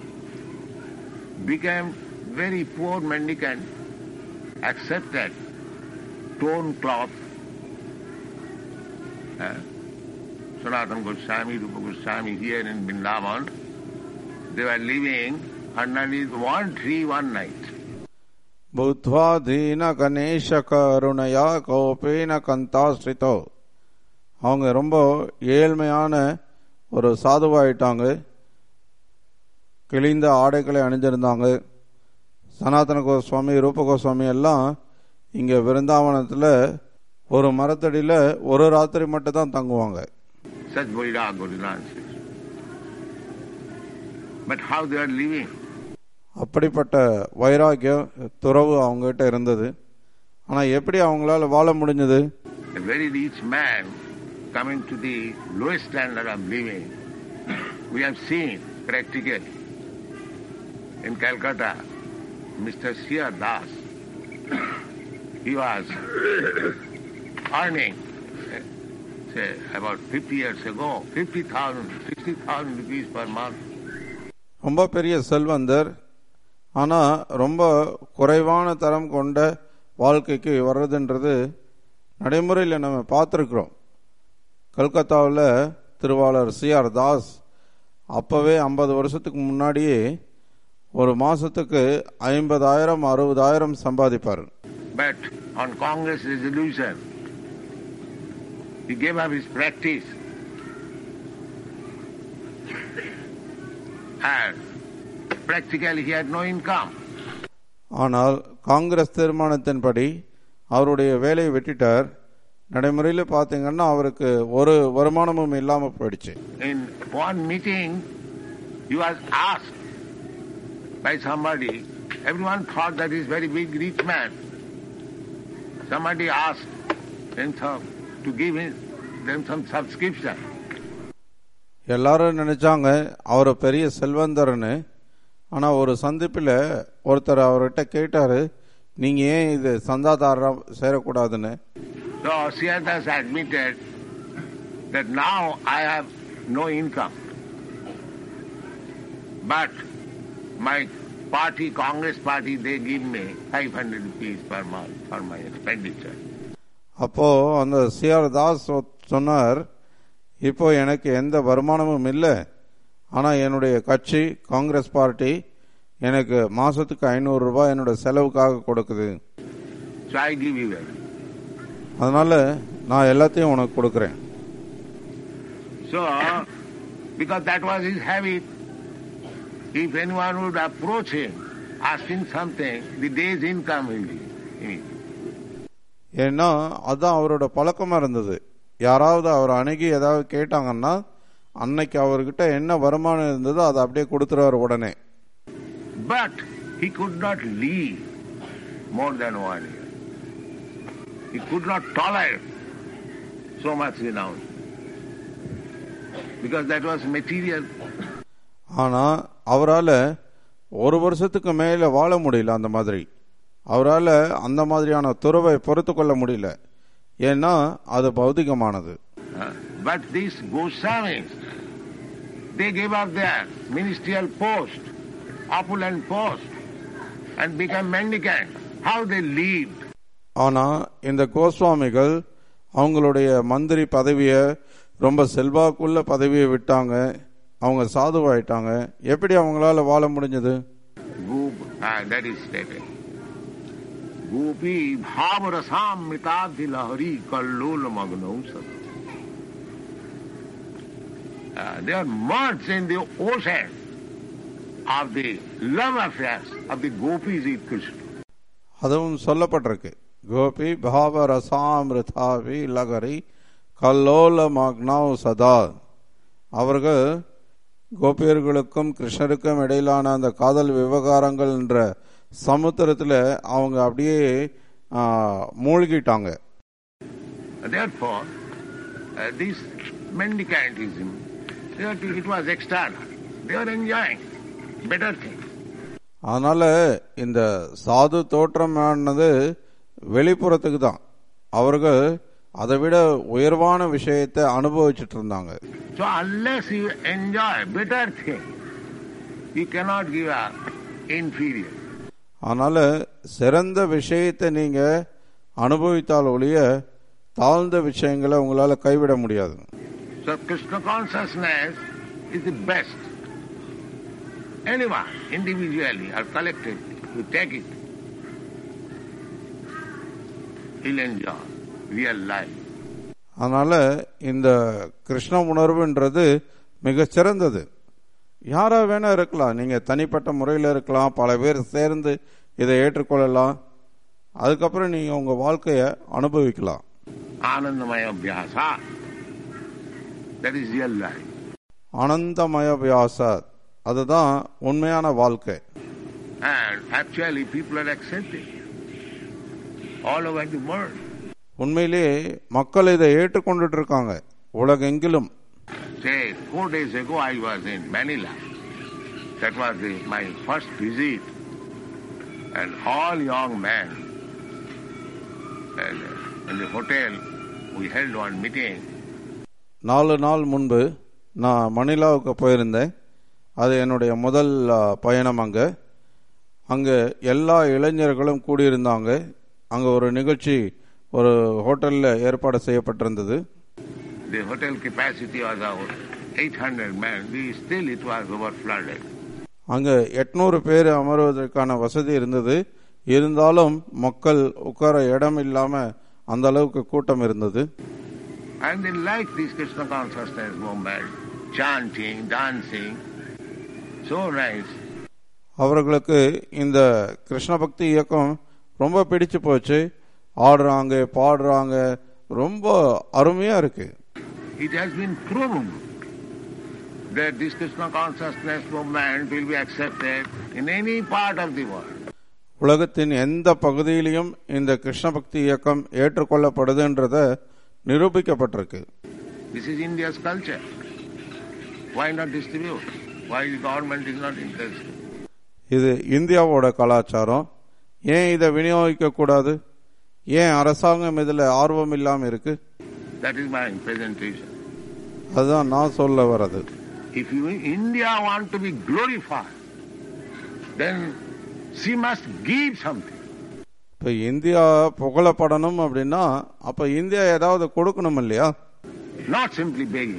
became very poor mendicant, accepted torn cloth. Eh? Sanatana Goswami, Rupa Goswami here in Vrindavan, they were living underneath one tree one night. புத்வா தீன கணேஷ கருணையா கோபேன கந்தாஸ்ரிதோ அவங்க ரொம்ப ஏழ்மையான ஒரு சாதுவாயிட்டாங்க கிழிந்த ஆடைகளை அணிஞ்சிருந்தாங்க சனாதன கோஸ்வாமி ரூப கோஸ்வாமி எல்லாம் இங்க விருந்தாவனத்துல ஒரு மரத்தடியில ஒரு ராத்திரி மட்டும் தான் தங்குவாங்க Such Vairag was nonsense. But how they are living? அப்படிப்பட்ட வைராக்கியம் துறவு அவங்ககிட்ட இருந்தது ஆனா எப்படி அவங்களால வாழ முடிஞ்சது A very rich man coming to the lowest standard of living, we have seen practically in Calcutta, Mr. Sir Das, he was earning, eh, say, about 50 years ago, 50,000, 60,000 rupees per month. ரொம்ப பெரிய செல்வந்தர் ஆனா ரொம்ப குறைவான தரம் கொண்ட வாழ்க்கைக்கு வர்றதுன்றது நடைமுறையில் நம்ம பார்த்துருக்குறோம் கல்கத்தாவில் திருவாளர் சிஆர் தாஸ் அப்பவே ஐம்பது வருஷத்துக்கு முன்னாடியே ஒரு மாசத்துக்கு ஐம்பதாயிரம் அறுபதாயிரம் சம்பாதிப்பார் But on Congress resolution, he gave up his practice. And practically he had no income. ஆனால் காங்கிரஸ் தீர்மானத்தின்படி அவருடைய வேலையை வெட்டிட்டார் நடைமுறையில் பார்த்தீங்கன்னா அவருக்கு ஒரு வருமானமும் இல்லாமல் போயிடுச்சு In one meeting, he was asked by somebody, everyone thought that he's very big rich man. Somebody asked them some, to give him, them some subscription. எல்லாரும் நினைச்சாங்க அவர் பெரிய செல்வந்தர்னு ஆனா ஒரு சந்திப்பில் ஒருத்தர் அவர்கிட்ட கேட்டாரு நீங்க ஏன் இது சந்தாதாரம் சேரக்கூடாதுன்னு So Siddhartha admitted that now I have no income. But my party, Congress party, they give me 500 rupees per month for my expenditure. அப்போ அந்த சிஆர் தாஸ் சொ- சொன்னார் இப்போ எனக்கு எந்த வருமானமும் இல்லை ஆனா என்னுடைய கட்சி காங்கிரஸ் பார்ட்டி எனக்கு மாசத்துக்கு ஐநூறு ரூபாய் என்னோட செலவுக்காக கொடுக்குது So I give you that. அதனால நான் எல்லாத்தையும் உனக்கு கொடுக்குறேன் So, because that was his habit, if anyone would approach him asking something, the day's income will be immediate. ஏன்னா அதான் அவரோட பழக்கமா இருந்தது யாராவது அவர் அணுகி ஏதாவது கேட்டாங்கன்னா அன்னைக்கு அவர்கிட்ட என்ன வருமானம் இருந்ததோ அதை அப்படியே கொடுத்துருவார் உடனே But he could not live more than one year. He could not tolerate so much renown. Because that was material. ஆனா அவரால ஒரு வருஷத்துக்கு மேல வாழ முடியல அந்த மாதிரி அவரால அந்த மாதிரியான துறவை பொறுத்து கொள்ள முடியல ஏன்னா அது பௌதிகமானது Uh, but these Goswamis, they gave up their ministerial post, opulent post, and become mendicants. How they lived. ஆனா இந்த கோஸ்வாமிகள் அவங்களுடைய மந்திரி பதவியை ரொம்ப செல்வாக்குள்ள பதவியை விட்டாங்க அவங்க சாதுவாயிட்டாங்க எப்படி அவங்களால வாழ முடிஞ்சது Goop, ah, that is stated. Gopi bhavarasam mitadhi lahari kallol magnam sat. Uh, they are merged in the ocean of the love affairs of the gopis with Krishna. அதுவும் சொல்லப்பட்டிருக்கு கோபி பாவ ரசாமிருதாவி லகரி கல்லோல மக்னாவ் சதா அவர்கள் கோபியர்களுக்கும் கிருஷ்ணருக்கும் இடையிலான அந்த காதல் விவகாரங்கள் என்ற சமுத்திரத்தில் அவங்க அப்படியே ஆ, மூழ்கிட்டாங்க Therefore, uh, this mendicantism, that it was external. They were enjoying better things. அதனால இந்த சாது தோற்றமானது வெளிப்புறத்துக்கு தான் அவர்கள் அதை விட உயர்வான விஷயத்தை அனுபவிச்சுட்டு இருந்தாங்க So unless you enjoy better things, you cannot give up inferior. அதனால சிறந்த விஷயத்தை நீங்க அனுபவித்தால் ஒழிய தாழ்ந்த விஷயங்களை உங்களால கைவிட முடியாது So Krishna consciousness is the best. Anyone, individually or collectively, who take it, he'll enjoy real life. அதனால இந்த கிருஷ்ண உணர்வுன்றது மிக சிறந்தது யாரா வேணா இருக்கலாம் நீங்க தனிப்பட்ட முறையில் இருக்கலாம் பல பேர் சேர்ந்து இதை ஏற்றுக்கொள்ளலாம் அதுக்கப்புறம் நீங்க உங்க வாழ்க்கைய அனுபவிக்கலாம் Anandamaya Vyasa. That is real life. ஆனந்தமய வியாசாத் அதுதான் உண்மையான வாழ்க்கை And actually people are accepting all over the world. உண்மையிலேயே மக்கள் இதை ஏற்றுக்கொண்டுட்டு இருக்காங்க உலகெங்கிலும் Say, four days ago I was in Manila. That was the, my first visit. And all young men. And uh, in the hotel, we held one meeting. நாலு நாள் முன்பு நான் மணிலாவுக்கு போயிருந்தேன் அது என்னுடைய முதல் ஆ, பயணம் அங்கே அங்கே எல்லா இளைஞர்களும் கூடியிருந்தாங்க அங்கே ஒரு நிகழ்ச்சி ஒரு ஹோட்டலில் ஏற்பாடு செய்யப்பட்டிருந்தது The hotel capacity was about 800 men. We still it was overflooded. அங்கே எட்நூறு பேர் அமர்வதற்கான வசதி இருந்தது இருந்தாலும் மக்கள் உட்கார இடம் இல்லாமல் அந்த அளவுக்கு கூட்டம் இருந்தது And they like this Krishna consciousness movement, chanting, dancing. So nice. அவர்களுக்கு இந்த கிருஷ்ண பக்தி இயக்கம் ரொம்ப பிடிச்சு போச்சு ஆடுறாங்க பாடுறாங்க ரொம்ப அருமையா இருக்கு It has been proved that this Krishna consciousness movement will be accepted in any part of the world. உலகத்தின் எந்த பகுதியிலையும் இந்த கிருஷ்ண பக்தி இயக்கம் ஏற்றுக்கொள்ளப்படுதுன்றத நிரூபிக்கப்பட்டிருக்கு This is India's culture. Why not distribute? Why the government is not interested? இது இந்தியாவோட கலாச்சாரம் ஏன் இதை விநியோகிக்க கூடாது ஏன் அரசாங்கம் இதுல ஆர்வம் இல்லாம இருக்கு That is my presentation. அதுதான் நான் சொல்ல வர்றது If you, India want to be glorified, then she must give something. இப்ப இந்தியா புகழப்படணும் அப்படின்னா அப்ப இந்தியா ஏதாவது கொடுக்கணும் இல்லையா Not simply begging.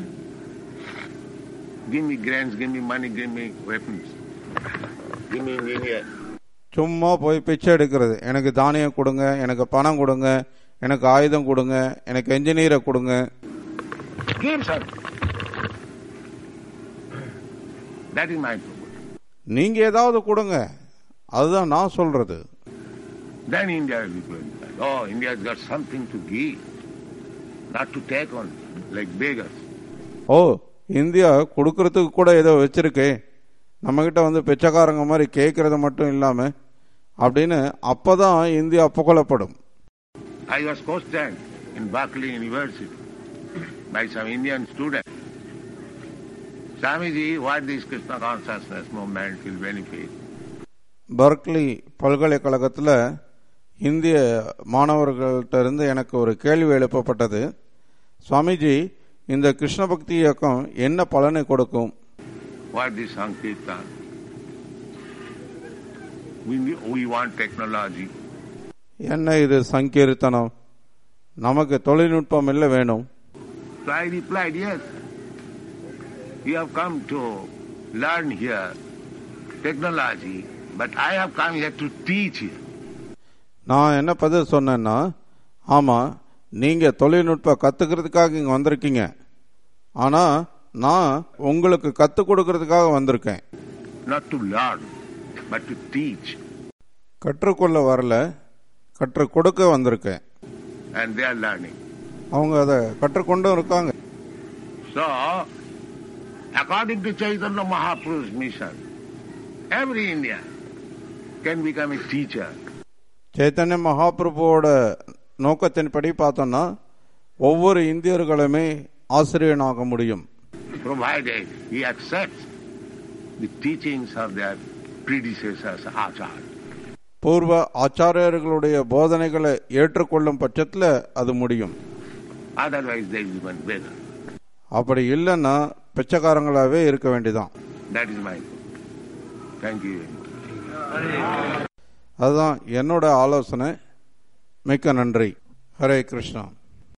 Give me grants, give me money, give me weapons. Give me engineer. சும்மா போய் பிச்சை எடுக்கிறது எனக்கு தானியம் கொடுங்க எனக்கு பணம் கொடுங்க எனக்கு ஆயுதம் கொடுங்க எனக்கு என்ஜினியரை கொடுங்க Give something. That is my problem. நீங்க ஏதாவது கொடுங்க அதுதான் நான் சொல்றது Then India will be glorified. Oh, India has got something to give. not to take on like beggars. ஓ இந்தியா கொடுக்கறதுக்கு கூட ஏதோ வச்சிருக்கே நம்மகிட்ட வந்து பிச்சைக்காரங்க மாதிரி கேட்கறது மட்டும் இல்லாம அப்படின்னு அப்பதான் இந்தியா புகழப்படும் I was questioned in Berkeley University by some Indian student. Swamiji, what this Krishna consciousness movement will benefit? Berkeley பல்கலைக்கழகத்தில் இந்திய மாணவர்கள்ட்ட இருந்து எனக்கு ஒரு கேள்வி எழுப்பப்பட்டது சுவாமிஜி இந்த கிருஷ்ண பக்தி இயக்கம் என்ன பலனை கொடுக்கும் What this Sankirtan? We, we want technology. என்ன இது சங்கீர்த்தனம் நமக்கு தொழில்நுட்பம் இல்லை வேணும் So I replied, yes. You have come to learn here technology, but I have come here to teach you. நான் என்ன பதில் சொன்னேன்னா ஆமா நீங்க தொழில்நுட்ப கத்துக்கிறதுக்காக இங்க வந்திருக்கீங்க ஆனா நான் உங்களுக்கு கத்துக் கொடுக்கறதுக்காக வந்திருக்கேன் Not to learn, but to teach. கற்றுக்கொள்ள வரல கற்றுக் கொடுக்க வந்திருக்கேன் And they are learning. அவங்க அதை கற்றுக்கொண்டும் இருக்காங்க So, according to Chaitanya Mahaprabhu's mission, every Indian can become a teacher. Chaitanya மகாபிரபுவோட நோக்கத்தின்படி பார்த்தோம்னா ஒவ்வொரு இந்தியர்களுமே ஆசிரியனாக முடியும் provided he accepts the teachings of their predecessors, Acharya. பூர்வ ஆச்சாரியர்களுடைய போதனைகளை ஏற்றுக்கொள்ளும் பட்சத்தில் அது முடியும் Otherwise, they will become beggar. அப்படி இல்லைன்னா பிச்சைக்காரங்களாவே இருக்க வேண்டியதான் That is my Thank you. அதுதான் என்னோட ஆலோசனை மிக்க நன்றி ஹரே கிருஷ்ணா